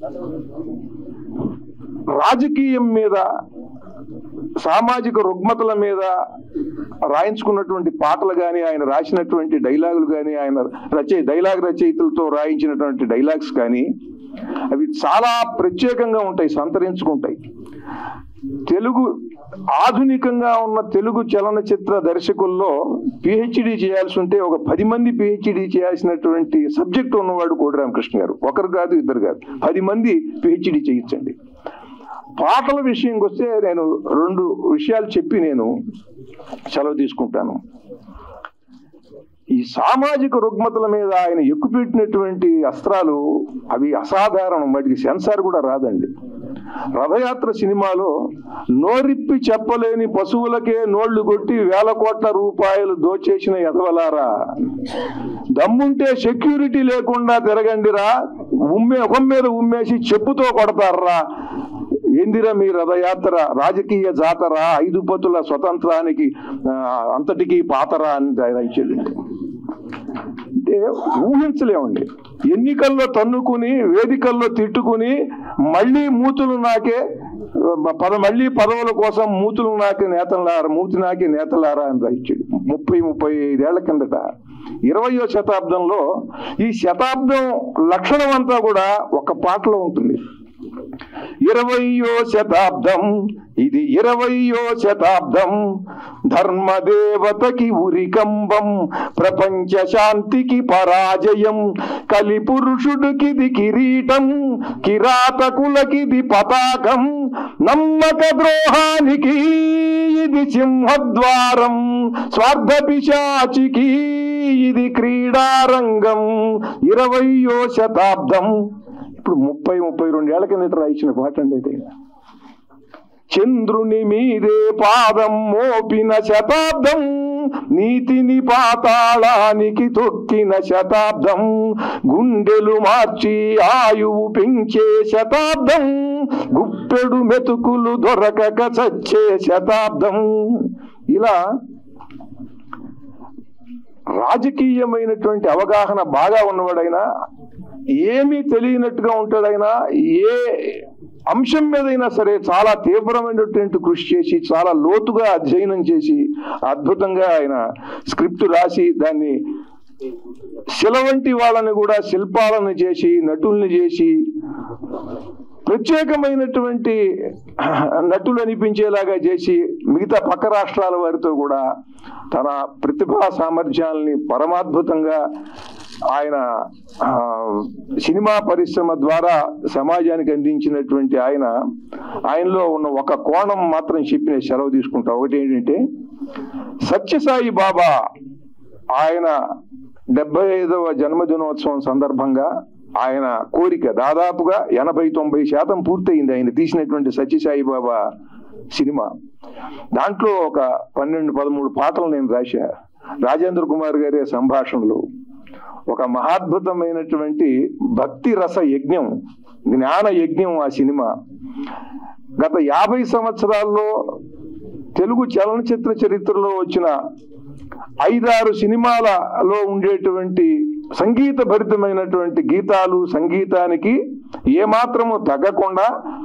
రాజకీయం మీద సామాజిక రుగ్మతల మీద రాయించుకున్నటువంటి పాటలు కానీ ఆయన రాసినటువంటి డైలాగులు కానీ ఆయన రచయి డైలాగ్ రచయితలతో రాయించినటువంటి డైలాగ్స్ కానీ అవి చాలా ప్రత్యేకంగా ఉంటాయి సంతరించుకుంటాయి తెలుగు ఆధునికంగా ఉన్న తెలుగు చలనచిత్ర దర్శకుల్లో పిహెచ్డి చేయాల్సి ఉంటే ఒక పది మంది పిహెచ్డి చేయాల్సినటువంటి సబ్జెక్ట్ ఉన్నవాడు కోటి రామకృష్ణ గారు ఒకరు కాదు ఇద్దరు కాదు పది మంది పిహెచ్డి చేయించండి పాటల విషయంకి వస్తే నేను రెండు విషయాలు చెప్పి నేను సెలవు తీసుకుంటాను ఈ సామాజిక రుగ్మతల మీద ఆయన ఎక్కుపెట్టినటువంటి అస్త్రాలు అవి అసాధారణం వాటికి సెన్సార్ కూడా రాదండి రథయాత్ర సినిమాలో నోరిప్పి చెప్పలేని పశువులకే నోళ్లు కొట్టి వేల కోట్ల రూపాయలు దోచేసిన ఎదవలారా దమ్ముంటే సెక్యూరిటీ లేకుండా తిరగండిరా ఉమ్మే ఒక మీద ఉమ్మేసి చెప్పుతో కొడతారా ఏందిరా మీ రథయాత్ర రాజకీయ జాతర ఐదు పతుల స్వతంత్రానికి ఆ, అంతటికీ పాతరా అని ఆయన ఇచ్చాడు అంటే ఊహించలేమండి ఎన్నికల్లో తన్నుకుని వేదికల్లో తిట్టుకుని మళ్ళీ మూతులు నాకే పద మళ్ళీ పదవుల కోసం మూతులు నాకే నేతలారా మూతి నాకే నేతలారా అని రాయించాడు ముప్పై ముప్పై ఐదేళ్ల కిందట ఇరవయో శతాబ్దంలో ఈ శతాబ్దం లక్షణం అంతా కూడా ఒక పాటలో ఉంటుంది ఇరవయో శతాబ్దం ఇది ఇరవయో శతాబ్దం ధర్మదేవతకి ఉరికంబం ప్రపంచ శాంతికి పరాజయం కలి పురుషుడికిది కిరీటం కిరాతకులకిది పతాకం నమ్మక ద్రోహానికి ఇది సింహద్వారం స్వార్థ పిశాచికి ఇది క్రీడారంగం ఇరవయో శతాబ్దం ఇప్పుడు ముప్పై ముప్పై రెండు ఏళ్ల కిందట రాయించిన పాట అండి ఇది చంద్రుని మీదే పాదం మోపిన శతాబ్దం నీతిని పాతాళానికి తొక్కిన శతాబ్దం గుండెలు మార్చి ఆయువు పెంచే శతాబ్దం గుప్పెడు మెతుకులు దొరకక చచ్చే శతాబ్దం ఇలా రాజకీయమైనటువంటి అవగాహన బాగా ఉన్నవాడైనా ఏమీ తెలియనట్టుగా ఉంటాడైనా ఏ అంశం మీదైనా సరే చాలా తీవ్రమైనటువంటి కృషి చేసి చాలా లోతుగా అధ్యయనం చేసి అద్భుతంగా ఆయన స్క్రిప్ట్ రాసి దాన్ని శిల వంటి వాళ్ళని కూడా శిల్పాలను చేసి నటుల్ని చేసి ప్రత్యేకమైనటువంటి నటులు అనిపించేలాగా చేసి మిగతా పక్క రాష్ట్రాల వారితో కూడా తన ప్రతిభా సామర్థ్యాలని పరమాద్భుతంగా ఆయన ఆ, సినిమా పరిశ్రమ ద్వారా సమాజానికి అందించినటువంటి ఆయన ఆయనలో ఉన్న ఒక కోణం మాత్రం చెప్పిన సెలవు తీసుకుంటా ఒకటి ఏంటంటే సత్యసాయి బాబా ఆయన డెబ్బై ఐదవ జన్మదినోత్సవం సందర్భంగా ఆయన కోరిక దాదాపుగా ఎనభై తొంభై శాతం పూర్తయింది ఆయన తీసినటువంటి సత్యసాయి బాబా సినిమా దాంట్లో ఒక పన్నెండు పదమూడు పాటలు నేను రాశా రాజేంద్ర కుమార్ గారి సంభాషణలు ఒక మహాద్భుతమైనటువంటి భక్తి రస యజ్ఞం జ్ఞాన యజ్ఞం ఆ సినిమా గత యాభై సంవత్సరాల్లో తెలుగు చలనచిత్ర చరిత్రలో వచ్చిన ఐదారు సినిమాలలో ఉండేటువంటి సంగీత భరితమైనటువంటి గీతాలు సంగీతానికి ఏమాత్రము తగ్గకుండా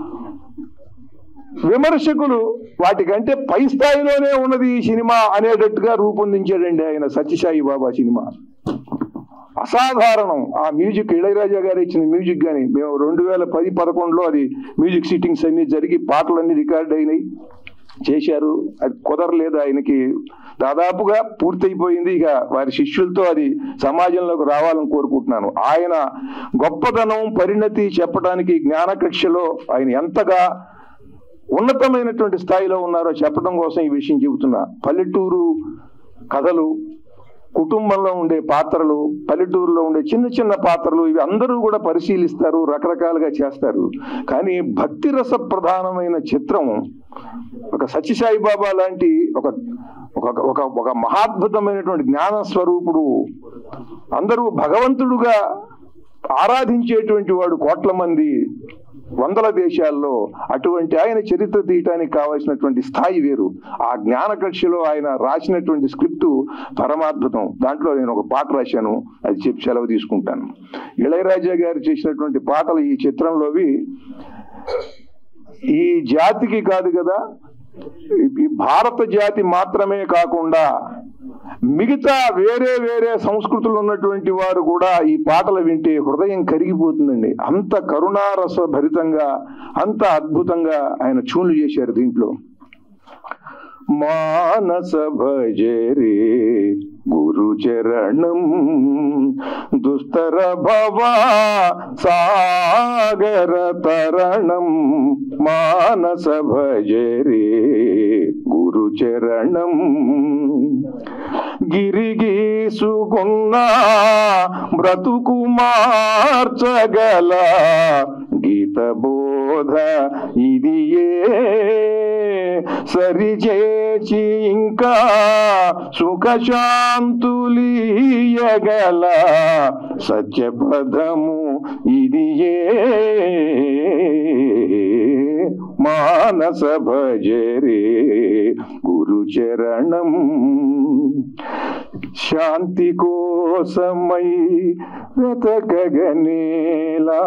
విమర్శకులు వాటికంటే పై స్థాయిలోనే ఉన్నది ఈ సినిమా అనేటట్టుగా రూపొందించాడండి ఆయన సత్యసాయి బాబా సినిమా అసాధారణం ఆ మ్యూజిక్ ఇళయరాజా గారు ఇచ్చిన మ్యూజిక్ కానీ మేము రెండు వేల పది పదకొండులో అది మ్యూజిక్ సిట్టింగ్స్ అన్ని జరిగి పాటలన్నీ రికార్డ్ అయినాయి చేశారు అది కుదరలేదు ఆయనకి దాదాపుగా పూర్తయిపోయింది ఇక వారి శిష్యులతో అది సమాజంలోకి రావాలని కోరుకుంటున్నాను ఆయన గొప్పతనం పరిణతి చెప్పడానికి జ్ఞానకక్షలో ఆయన ఎంతగా ఉన్నతమైనటువంటి స్థాయిలో ఉన్నారో చెప్పడం కోసం ఈ విషయం చెబుతున్నా పల్లెటూరు కథలు కుటుంబంలో ఉండే పాత్రలు పల్లెటూరులో ఉండే చిన్న చిన్న పాత్రలు ఇవి అందరూ కూడా పరిశీలిస్తారు రకరకాలుగా చేస్తారు కానీ భక్తి రస ప్రధానమైన చిత్రం ఒక సత్యసాయి బాబా లాంటి ఒక ఒక ఒక ఒక మహాద్భుతమైనటువంటి జ్ఞాన స్వరూపుడు అందరూ భగవంతుడుగా ఆరాధించేటువంటి వాడు కోట్ల మంది వందల దేశాల్లో అటువంటి ఆయన చరిత్ర తీయటానికి కావాల్సినటువంటి స్థాయి వేరు ఆ జ్ఞాన కక్షలో ఆయన రాసినటువంటి స్క్రిప్ట్ పరమాద్భుతం దాంట్లో నేను ఒక పాట రాశాను అది చెప్పి సెలవు తీసుకుంటాను ఇళయరాజా గారు చేసినటువంటి పాటలు ఈ చిత్రంలోవి ఈ జాతికి కాదు కదా ఈ భారత జాతి మాత్రమే కాకుండా మిగతా వేరే వేరే సంస్కృతులు ఉన్నటువంటి వారు కూడా ఈ పాటలు వింటే హృదయం కరిగిపోతుందండి అంత కరుణారస భరితంగా అంత అద్భుతంగా ఆయన చూన్లు చేశారు దీంట్లో మానస భజరే గురు చరణం దుస్తర భవా సాగర తరణం మానస భజరే గురు చరణం గిరిగీసుకున్న బ్రతుకు మార్చగల గీత బోధ ఇది ఏ సరిచేచి ఇంకా సుఖశాంతులీయగల సత్యపదము ఇది ఏ మానస భజరే గురు చరణం శాంతి కోసమై వెతకగనేలా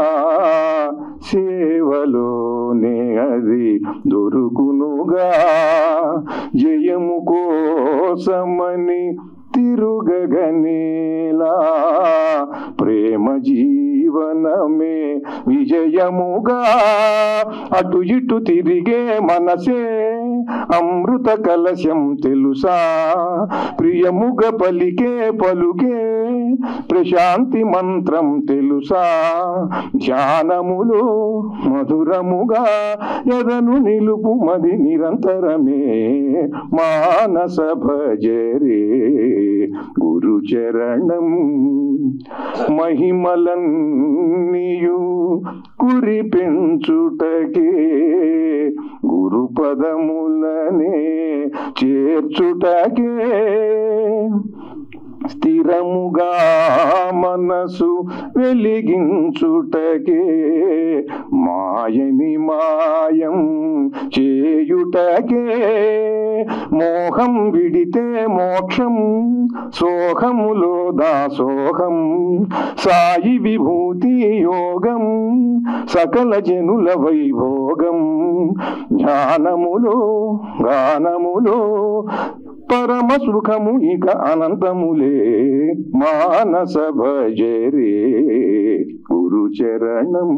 సేవలోనే అది దొరుకునుగా జయము కోసమని తిరుగగనేలా ప్రేమ జీవనమే విజయముగా అటు ఇటు తిరిగే మనసే అమృత కలశం తెలుసా ప్రియముగ పలికే పలుకే ప్రశాంతి మంత్రం తెలుసా ధ్యానములో మధురముగా ఎదను నిలుపు మది నిరంతరమే మానస భజరే గురు చరణం మహిమలన్నీయు కురి పెంచుటకే గురు పదములనే చేర్చుటకే స్థిరముగా మనసు వెలిగించుటకే మాయని మాయం చేయుటకే మోహం విడితే మోక్షం సోహములో దాసోహం సాయి విభూతి యోగం సకల జనుల వైభోగం జ్ఞానములో గానములో పరమ సుఖము ఇక అనంతములే మానస భజరే గురు చరణం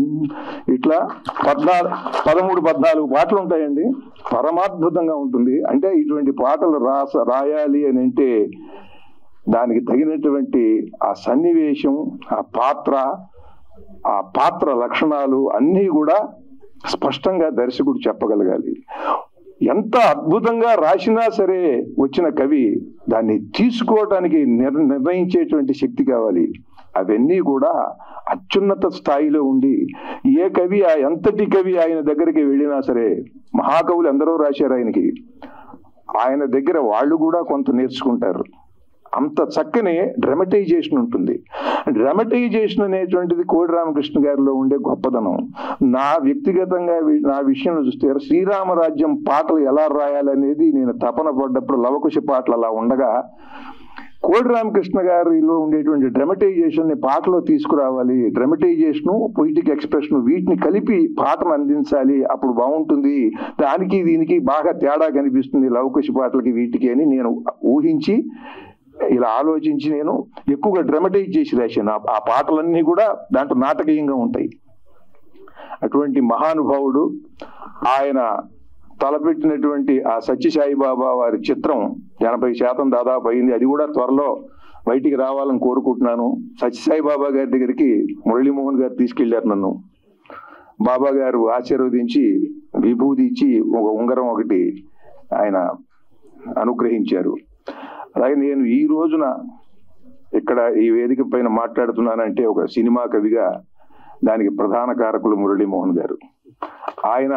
ఇట్లా పద్నాలుగు పదమూడు పద్నాలుగు పాటలు ఉంటాయండి పరమాద్భుతంగా ఉంటుంది అంటే ఇటువంటి పాటలు రాస రాయాలి అని అంటే దానికి తగినటువంటి ఆ సన్నివేశం ఆ పాత్ర ఆ పాత్ర లక్షణాలు అన్నీ కూడా స్పష్టంగా దర్శకుడు చెప్పగలగాలి ఎంత అద్భుతంగా రాసినా సరే వచ్చిన కవి దాన్ని తీసుకోవటానికి నిర్ నిర్ణయించేటువంటి శక్తి కావాలి అవన్నీ కూడా అత్యున్నత స్థాయిలో ఉండి ఏ కవి ఆ ఎంతటి కవి ఆయన దగ్గరికి వెళ్ళినా సరే మహాకవులు ఎందరో రాశారు ఆయనకి ఆయన దగ్గర వాళ్ళు కూడా కొంత నేర్చుకుంటారు అంత చక్కని డ్రమటైజేషన్ ఉంటుంది డ్రమటైజేషన్ అనేటువంటిది కోడి రామకృష్ణ గారిలో ఉండే గొప్పదనం నా వ్యక్తిగతంగా వి- నా విషయంలో చూస్తే శ్రీరామరాజ్యం పాటలు ఎలా రాయాలనేది నేను తపన పడ్డప్పుడు లవకుశ పాటలు అలా ఉండగా కోడి రామకృష్ణ గారిలో ఉండేటువంటి డ్రమటైజేషన్ ని పాటలో తీసుకురావాలి డ్రమటైజేషన్ పొయిటిక్ ఎక్స్ప్రెషన్ వీటిని కలిపి పాటను అందించాలి అప్పుడు బాగుంటుంది దానికి దీనికి బాగా తేడా కనిపిస్తుంది లవకుశ పాటలకి వీటికి అని నేను ఊహించి ఇలా ఆలోచించి నేను ఎక్కువగా డ్రమటైజ్ చేసి రాశాను ఆ- ఆ పాటలన్నీ కూడా దాంట్లో నాటకీయంగా ఉంటాయి అటువంటి మహానుభావుడు ఆయన తలపెట్టినటువంటి ఆ సత్యసాయి బాబా వారి చిత్రం ఎనభై శాతం దాదాపు అయింది అది కూడా త్వరలో బయటికి రావాలని కోరుకుంటున్నాను సత్యసాయి బాబా గారి దగ్గరికి మురళీమోహన్ గారు తీసుకెళ్లారు నన్ను బాబా గారు ఆశీర్వదించి విభూది ఇచ్చి ఒక ఉంగరం ఒకటి ఆయన అనుగ్రహించారు అలాగే నేను ఈ రోజున ఇక్కడ ఈ వేదిక పైన మాట్లాడుతున్నానంటే ఒక సినిమా కవిగా దానికి ప్రధాన కారకులు మురళీమోహన్ గారు ఆయన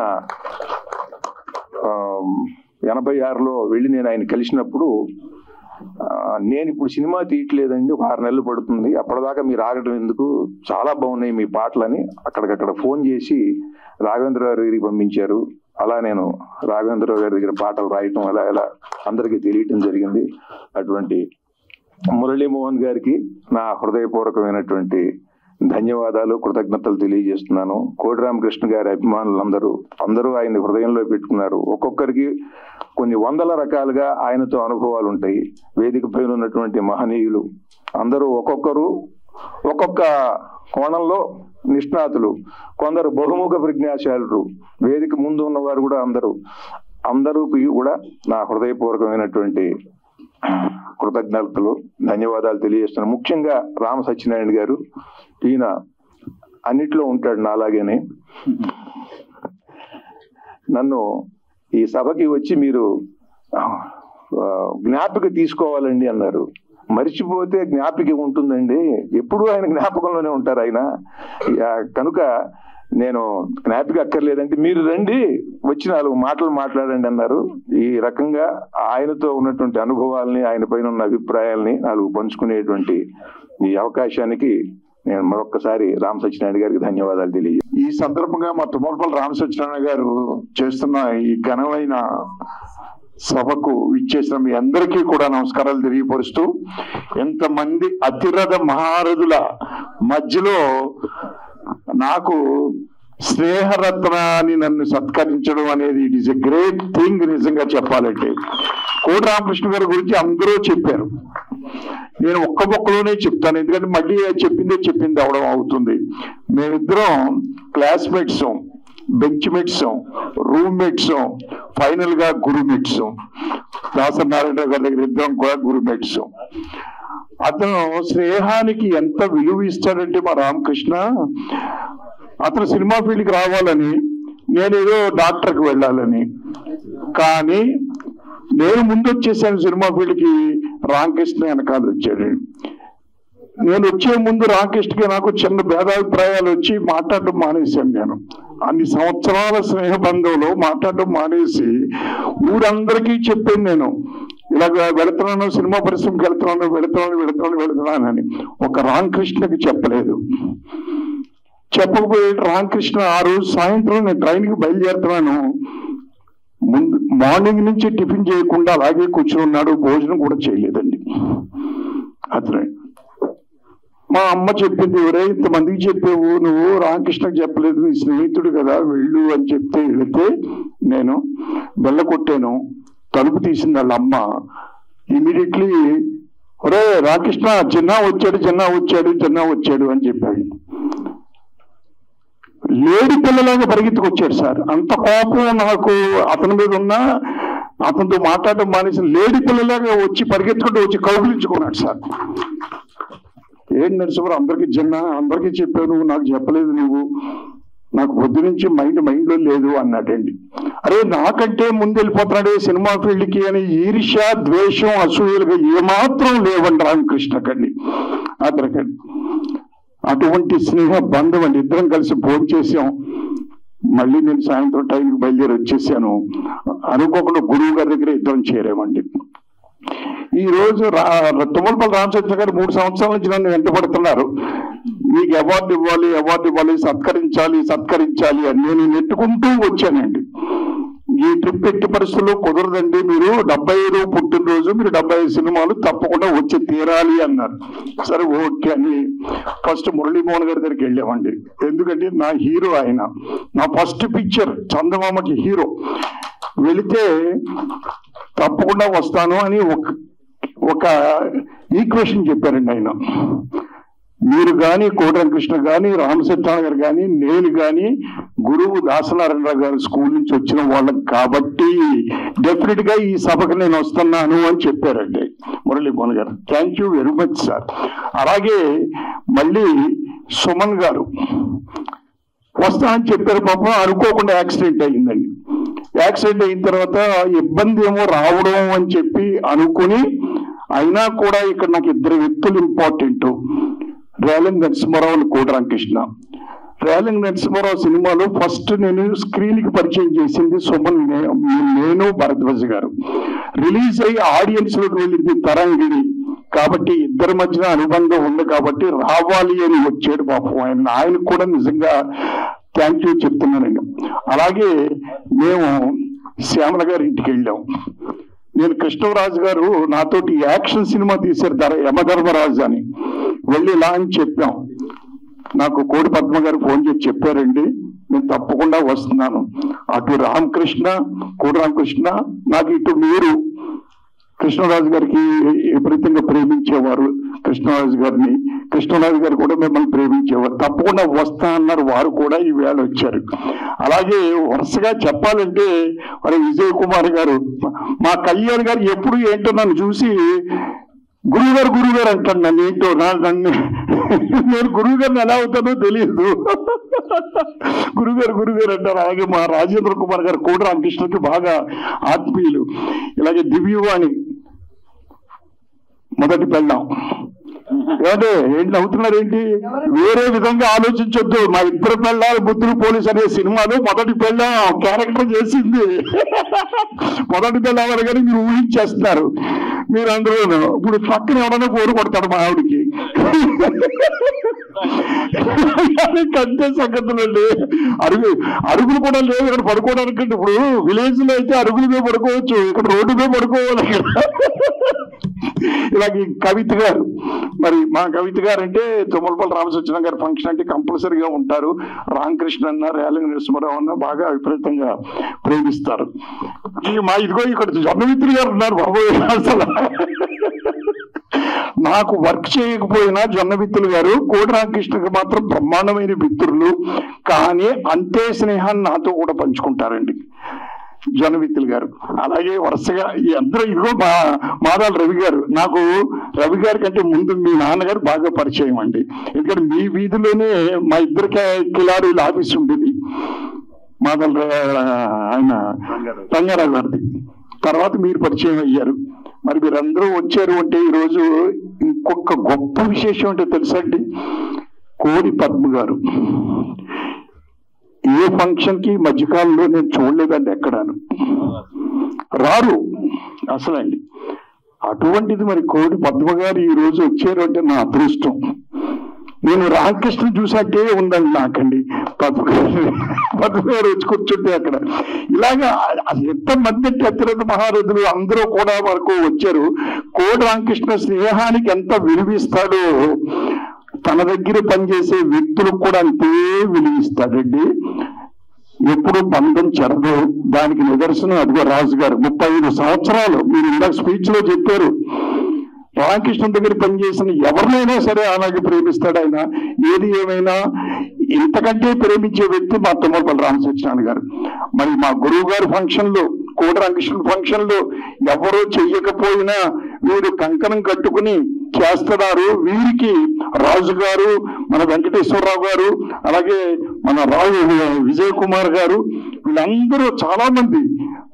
ఆమ్, ఎనభై ఆరులో వెళ్ళి నేను ఆయన కలిసినప్పుడు ఆ, నేను ఇప్పుడు సినిమా తీయట్లేదండి ఒక ఆరు నెలలు పడుతుంది అప్పటిదాకా మీరు ఆగటం ఎందుకు చాలా బాగున్నాయి మీ పాటలని అక్కడికక్కడ ఫోన్ చేసి రాఘవేంద్రరావు గారి దగ్గరికి పంపించారు అలా నేను రాఘవేంద్రరావు గారి దగ్గర పాటలు రాయటం అలా అలా అందరికీ తెలియటం జరిగింది అటువంటి మురళీమోహన్ గారికి నా హృదయపూర్వకమైనటువంటి ధన్యవాదాలు కృతజ్ఞతలు తెలియజేస్తున్నాను కోడి రామకృష్ణ గారి అభిమానులందరూ అందరూ ఆయన హృదయంలో పెట్టుకున్నారు ఒక్కొక్కరికి కొన్ని వందల రకాలుగా ఆయనతో అనుభవాలు ఉంటాయి వేదిక పైన ఉన్నటువంటి మహనీయులు అందరూ ఒక్కొక్కరు ఒక్కొక్క కోణంలో నిష్ణాతులు కొందరు బహుముఖ ప్రజ్ఞాశాలురు వేదిక ముందు ఉన్నవారు కూడా అందరూ అందరూ కూడా నా హృదయపూర్వకమైనటువంటి కృతజ్ఞతలు ధన్యవాదాలు తెలియజేస్తున్నాను ముఖ్యంగా రామ సత్యనారాయణ గారు ఈయన అన్నిట్లో ఉంటాడు నాలాగేనే నన్ను ఈ సభకి వచ్చి మీరు ఆ, ఆ, జ్ఞాపిక తీసుకోవాలండి అన్నారు మర్చిపోతే జ్ఞాపిక ఉంటుందండి ఎప్పుడూ ఆయన జ్ఞాపకంలోనే ఉంటారు ఆయన ఆ, కనుక నేను జ్ఞాపిక అక్కర్లేదంటే మీరు రండి వచ్చి నాలుగు మాటలు మాట్లాడండి అన్నారు ఈ రకంగా ఆయనతో ఉన్నటువంటి అనుభవాల్ని ఆయన పైన ఉన్న అభిప్రాయాల్ని నాలుగు పంచుకునేటువంటి ఈ అవకాశానికి నేను మరొక్కసారి రామ్ సత్యనారాయణ గారికి ధన్యవాదాలు తెలియజేస్తాను ఈ సందర్భంగా మా తుమ్మలపల్లి రామ సత్యనారాయణ గారు చేస్తున్న ఈ ఘనమైన సభకు ఇచ్చేసిన మీ అందరికీ కూడా నమస్కారాలు తెలియపరుస్తూ ఎంతమంది అతిరథ మహారథుల మధ్యలో నాకు స్నేహరత్న అని నన్ను సత్కరించడం అనేది it is a great thing నిజంగా చెప్పాలంటే కోటి రామకృష్ణ గారి గురించి అందరూ చెప్పారు నేను ఒక్క మొక్కలోనే చెప్తాను ఎందుకంటే మళ్ళీ చెప్పిందే చెప్పింది అవడం అవుతుంది మేమిద్దరం classmates benchmates roommates final గా గురుమేట్స్ దాసనారాయణ గారి దగ్గర ఇద్దరం కూడా గురుమేట్స్ అతను స్నేహానికి ఎంత విలువ ఇస్తాడంటే మా రామకృష్ణ అతను సినిమా ఫీల్డ్కి రావాలని నేను ఏదో డాక్టర్కి వెళ్ళాలని కానీ నేను ముందు వచ్చేసాను సినిమా ఫీల్డ్కి రామకృష్ణ వెనకాల వచ్చాడు నేను వచ్చే ముందు రాకేష్కి నాకు చిన్న భేదాభిప్రాయాలు వచ్చి మాట్లాడటం మానేశాను నేను అన్ని సంవత్సరాల స్నేహబంధంలో మాట్లాడటం మానేసి ఊరందరికీ చెప్పాను నేను ఇలాగ వెళుతున్నాను సినిమా పరిశ్రమకి వెళుతున్నాను వెళుతున్నాను వెళుతున్నాను వెళుతున్నాను అని ఒక రామకృష్ణకి చెప్పలేదు చెప్పకపోయి రామకృష్ణ ఆ రోజు సాయంత్రం నేను ట్రైన్కి బయలుదేరుతున్నాను ముందు మార్నింగ్ నుంచి టిఫిన్ చేయకుండా అలాగే కూర్చుని ఉన్నాడు భోజనం కూడా చేయలేదండి అతనే మా అమ్మ చెప్పింది ఎవరే ఇంతమందికి చెప్పావు నువ్వు రామకృష్ణకి చెప్పలేదు నీ స్నేహితుడు కదా వెళ్ళు అని చెప్తే వెళితే నేను బెల్ల కొట్టాను తలుపు తీసింది వాళ్ళ అమ్మ ఇమీడియట్లీ ఒరే రామకృష్ణ చిన్న వచ్చాడు చిన్న వచ్చాడు చిన్న వచ్చాడు అని చెప్పాడు లేడి పిల్లలాగా పరిగెత్తుకొచ్చాడు సార్ అంత కోపం నాకు అతని మీద ఉన్నా అతనితో మాట్లాడటం మానేసి లేడి పిల్లలాగా వచ్చి పరిగెత్తుకుంటూ వచ్చి కౌగులించుకున్నాడు సార్ ఏంటి నరసింహరావు అందరికీ చిన్న అందరికీ చెప్పావు నువ్వు నాకు చెప్పలేదు నువ్వు నాకు పొద్దు నుంచి మైండ్ మైండ్ లో లేదు అన్నాడండి అరే నాకంటే ముందు వెళ్ళిపోతున్నాడే సినిమా ఫీల్డ్ కి అని ఈర్ష్య ద్వేషం అసూయలుగా ఏమాత్రం లేవండి రామకృష్ణకండి అతనికండి అటువంటి స్నేహ బంధం అండి ఇద్దరం కలిసి భోజనం చేసాం మళ్ళీ నేను సాయంత్రం టైంకి బయలుదేరి వచ్చేసాను అనుకోకుండా గురువు గారి దగ్గర ఇద్దరం చేరామండి ఈ రోజు రా తుమ్మలపల్లి రామచంద్ర గారు మూడు సంవత్సరాల నుంచి నన్ను వెంటబడుతున్నారు మీకు అవార్డు ఇవ్వాలి అవార్డు ఇవ్వాలి సత్కరించాలి సత్కరించాలి అని నేను నెట్టుకుంటూ వచ్చానండి ఈ ట్రిప్ ఎట్టి పరిస్థితుల్లో కుదరదండి మీరు డెబ్బై ఐదు పుట్టినరోజు మీరు డెబ్బై ఐదు సినిమాలు తప్పకుండా వచ్చి తీరాలి అన్నారు సరే ఓకే అని ఫస్ట్ మురళీమోహన్ గారి దగ్గరికి వెళ్ళామండి ఎందుకంటే నా హీరో ఆయన నా ఫస్ట్ పిక్చర్ చందమామకి హీరో వెళితే తప్పకుండా వస్తాను అని ఒక ఒక ఈక్వేషన్ చెప్పారండి ఆయన మీరు కానీ కోటరంకృష్ణ కానీ రామసత్యనారాయణ గారు కానీ నేను కానీ గురువు దాసనారాయణరావు గారు స్కూల్ నుంచి వచ్చిన వాళ్ళం కాబట్టి డెఫినెట్ గా ఈ సభకు నేను వస్తున్నాను అని చెప్పారండి మురళీమోహన్ గారు thank you very much sir అలాగే మళ్ళీ సుమన్ గారు వస్తా అని చెప్పారు పాపం అనుకోకుండా యాక్సిడెంట్ అయిందండి యాక్సిడెంట్ అయిన తర్వాత ఇబ్బంది ఏమో రావడం అని చెప్పి అనుకుని అయినా కూడా ఇక్కడ నాకు ఇద్దరు వ్యక్తులు ఇంపార్టెంట్ రేలంగ్ నరసింహారావు కోటరామకృష్ణ రేలంగ్ నరసింహారావు సినిమాలో ఫస్ట్ నేను స్క్రీన్ కి పరిచయం చేసింది సుమన్ నే- నేను భరద్వాజ్ గారు రిలీజ్ అయ్యి ఆడియన్స్ లోకి వెళ్ళింది తరంగిణి కాబట్టి ఇద్దరి మధ్యన అనుబంధం ఉంది కాబట్టి రావాలి అని వచ్చాడు పాపం ఆయన ఆయనకు కూడా నిజంగా థ్యాంక్ యూ చెప్తున్నానండి అలాగే మేము శ్యామల గారి ఇంటికి వెళ్ళాం నేను కృష్ణరాజు గారు నాతోటి యాక్షన్ సినిమా తీశారు ధర యమధర్మరాజు అని వెళ్ళి ఇలా అని చెప్పాం నాకు కోడి పద్మ గారు ఫోన్ చేసి చెప్పారండి నేను తప్పకుండా వస్తున్నాను అటు రామకృష్ణ కోడి రామకృష్ణ నాకు ఇటు మీరు కృష్ణరాజు గారికి విపరీతంగా ప్రేమించేవారు కృష్ణరాజు గారిని కృష్ణరాజు గారు కూడా మిమ్మల్ని ప్రేమించేవారు తప్పకుండా వస్తా అన్నారు వారు కూడా ఈ వేళ వచ్చారు అలాగే వరుసగా చెప్పాలంటే మరి విజయ్ కుమార్ గారు మా కళ్యాణ్ గారు ఎప్పుడు ఏంటో నన్ను చూసి గురువు గారు గురువు గారు అంటాను నన్ను ఏంటో నా- నన్ను నేను గురువు గారిని ఎలా అవుతానో తెలియదు గురుగారు గురుగారు అంటారు అలాగే మా రాజేంద్ర కుమార్ గారు కోటి రామకృష్ణకి బాగా ఆత్మీయులు ఇలాగే దివ్యవాణి మొదటి పెళ్ళాం ఏమంటే ఏంటి నవ్వుతున్నారు ఏంటి వేరే విధంగా ఆలోచించొద్దు మా ఇద్దరు పెళ్ళాలు బుద్ధులు పోలీస్ అనే సినిమాలో మొదటి పెళ్ళాం క్యారెక్టర్ చేసింది మొదటి పెళ్ళాం అనగానే మీరు ఊహించేస్తున్నారు మీరు అందులోను ఇప్పుడు పక్కన ఎవడన్నా కోరు కొడతాడు మా ఆవిడికి అంతే సంగతులు అండి అరుగు అరుగులు కూడా లేవు ఇక్కడ పడుకోవడానికి ఇప్పుడు విలేజ్ లో అయితే అరుగుల మీద పడుకోవచ్చు ఇక్కడ రోడ్డు మీద పడుకోవాలి ఇక్కడ ఇలాగే కవిత గారు మరి మా కవిత గారు అంటే తుమ్మలపల్లి రామసత్యనారాయణ గారి ఫంక్షన్ అంటే కంపల్సరీగా ఉంటారు రామకృష్ణ అన్న రేలంగి నరసింహారావు అన్న బాగా విపరీతంగా ప్రేమిస్తారు ఈ మా ఇదిగో ఇక్కడ జొన్నమిత్రి గారు ఉన్నారు బాబు అసలు నాకు వర్క్ చేయకపోయినా జొన్న మిత్రులు గారు కోటి రామకృష్ణకి మాత్రం బ్రహ్మాండమైన మిత్రులు కానీ అంతే స్నేహాన్ని నాతో కూడా పంచుకుంటారండి జొన్నవిత్తులు గారు అలాగే వరుసగా ఈ అందరూ ఇదిగో మా మాదాల రవి గారు నాకు రవి గారి కంటే ముందు మీ నాన్నగారు బాగా పరిచయం అండి ఎందుకంటే మీ వీధిలోనే మా ఇద్దరు కిలాడీల ఆఫీస్ ఉండేది మాదల ర- ఆయన రంగారావు గారిది తర్వాత మీరు పరిచయం అయ్యారు మరి మీరందరూ వచ్చారు అంటే ఈ రోజు ఇంత ఇంకొక గొప్ప విశేషం అంటే తెలుసా అండి కోడి పద్మ గారు ఏ ఫంక్షన్ కి ఈ మధ్యకాలంలో నేను చూడలేదండి ఎక్కడాను రారు అసలండి అటువంటిది మరి కోడి పద్మ గారు ఈ రోజు వచ్చారు అంటే నా అదృష్టం నేను రామకృష్ణ చూసాకే ఉందండి నాకండి పద్మ గారు పద్మ గారు వచ్చి కూర్చుంటే అక్కడ ఇలాగా అది ఎంతమంది అంటే అతిరథ మహారథులు అందరూ కూడా వరకు వచ్చారు కోడి రామకృష్ణ స్నేహానికి ఎంత విలువిస్తాడో తన దగ్గర పనిచేసే వ్యక్తులకు కూడా అంతే విలువిస్తాడండి ఎప్పుడు బంధం చెరదు దానికి నిదర్శనం అదిగో రాజు గారు ముప్పై ఐదు సంవత్సరాలు మీరు ఇందాక స్పీచ్ లో చెప్పారు రామకృష్ణ దగ్గర పనిచేసిన ఎవరినైనా సరే అలాగే ప్రేమిస్తాడు ఆయన ఏది ఏమైనా ఇంతకంటే ప్రేమించే వ్యక్తి మా తుమ్మపల్లి రామసత్యనారాయణ గారు మరి మా గురువు గారి ఫంక్షన్ లో కోట రామకృష్ణ ఫంక్షన్ లో ఎవరో చెయ్యకపోయినా వీరు కంకణం కట్టుకుని చేస్తున్నారు వీరికి రాజు గారు మన వెంకటేశ్వరరావు గారు అలాగే మన రాజు విజయ్ కుమార్ గారు వీళ్ళందరూ చాలా మంది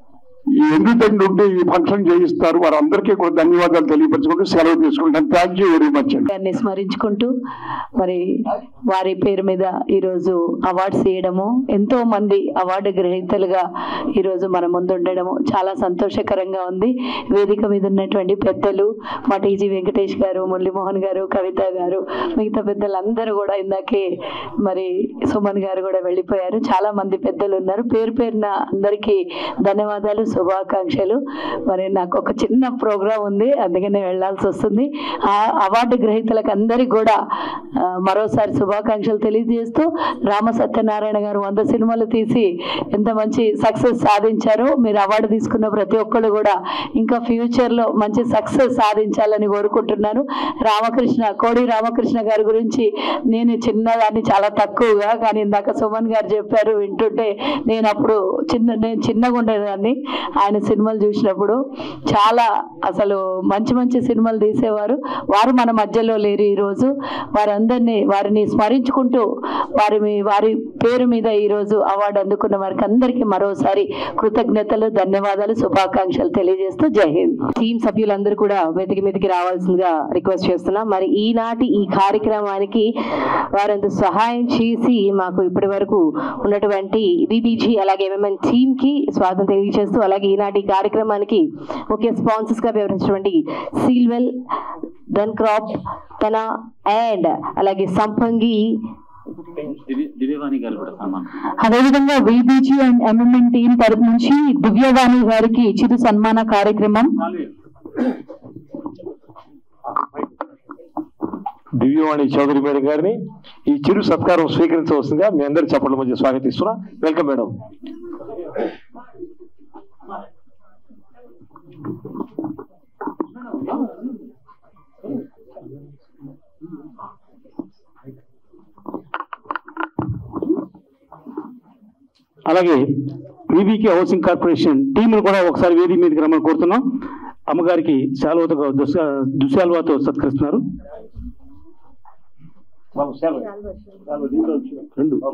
ఈ ఎందుకంటే ఉంటే ఈ ఫంక్షన్ చేయిస్తారు వారందరికీ కూడా ధన్యవాదాలు తెలియపరచుకుంటూ సెలవు తీసుకుంటాను థ్యాంక్ యూ వెరీ మచ్ అండి గారిని స్మరించుకుంటూ మరి వారి పేరు మీద ఈరోజు అవార్డ్స్ ఇవ్వడము ఎంతో మంది అవార్డు గ్రహీతలుగా ఈరోజు మన ముందు ఉండడము చాలా సంతోషకరంగా ఉంది వేదిక మీద ఉన్నటువంటి పెద్దలు మా టీజీ వెంకటేష్ గారు మురళీమోహన్ గారు కవిత గారు మిగతా పెద్దలందరూ కూడా ఇందాకే మరి సుమన్ గారు కూడా వెళ్ళిపోయారు చాలా మంది పెద్దలు ఉన్నారు పేరు పేరున అందరికీ ధన్యవాదాలు శుభాకాంక్షలు మరి నాకు ఒక చిన్న ప్రోగ్రాం ఉంది అందుకనే వెళ్ళాల్సి వస్తుంది ఆ అవార్డు గ్రహీతలకు అందరికీ కూడా ఆ, మరోసారి శుభాకాంక్షలు తెలియజేస్తూ రామ సత్యనారాయణ గారు వంద సినిమాలు తీసి ఎంత మంచి సక్సెస్ సాధించారో మీరు అవార్డు తీసుకున్న ప్రతి ఒక్కళ్ళు కూడా ఇంకా ఫ్యూచర్ లో మంచి సక్సెస్ సాధించాలని కోరుకుంటున్నాను రామకృష్ణ కోడి రామకృష్ణ గారి గురించి నేను చిన్నదాన్ని చాలా తక్కువగా కానీ ఇందాక సుమన్ గారు చెప్పారు వింటుంటే నేను అప్పుడు చిన్న నేను చిన్నగా ఉండేదాన్ని ఆయన సినిమాలు చూసినప్పుడు చాలా అసలు మంచి మంచి సినిమాలు తీసేవారు వారు మన మధ్యలో లేరు ఈరోజు వారందరినీ వారిని స్మరించుకుంటూ వారి మీ- వారి పేరు మీద ఈరోజు అవార్డు అందుకున్న వారికి అందరికీ మరోసారి కృతజ్ఞతలు ధన్యవాదాలు శుభాకాంక్షలు తెలియజేస్తూ జై హింద్ టీం సభ్యులందరూ కూడా వేదిక మీదకి రావాల్సిందిగా రిక్వెస్ట్ చేస్తున్నాం మరి ఈనాటి ఈ కార్యక్రమానికి వారంత సహాయం చేసి మాకు ఇప్పటి వరకు ఉన్నటువంటి బీబీజీ అలాగే ఎంఎంఎన్ టీమ్ కి స్వాగతం తెలియజేస్తూ అలాగే ఈనాటి కార్యక్రమానికి ముఖ్య స్పాన్సర్స్ గా వివరించినటువంటి సీల్వెల్ దన్ క్రాప్ తన అండ్ అలాగే సంపంగి దివ్యవాణి గారు కూడా సన్మానం అదేవిధంగా విబిజి అండ్ ఎంఎంఎన్ టీం తరపు నుంచి దివ్యవాణి గారికి చిరు సన్మాన కార్యక్రమం దివ్యవాణి చౌదరి మేడం గారిని ఈ చిరు సత్కారం స్వీకరించవలసిందిగా మీ అందరి చప్పట్ల మధ్య స్వాగతిస్తున్నా వెల్కమ్ మేడం అలాగే వివికే హౌసింగ్ కార్పొరేషన్ టీములు కూడా ఒకసారి వేదిక మీదకి రమ్మని కోరుతున్నాం అమ్మగారికి శాలువతో దుశ దుశాలువాతో సత్కరిస్తున్నారు రెండు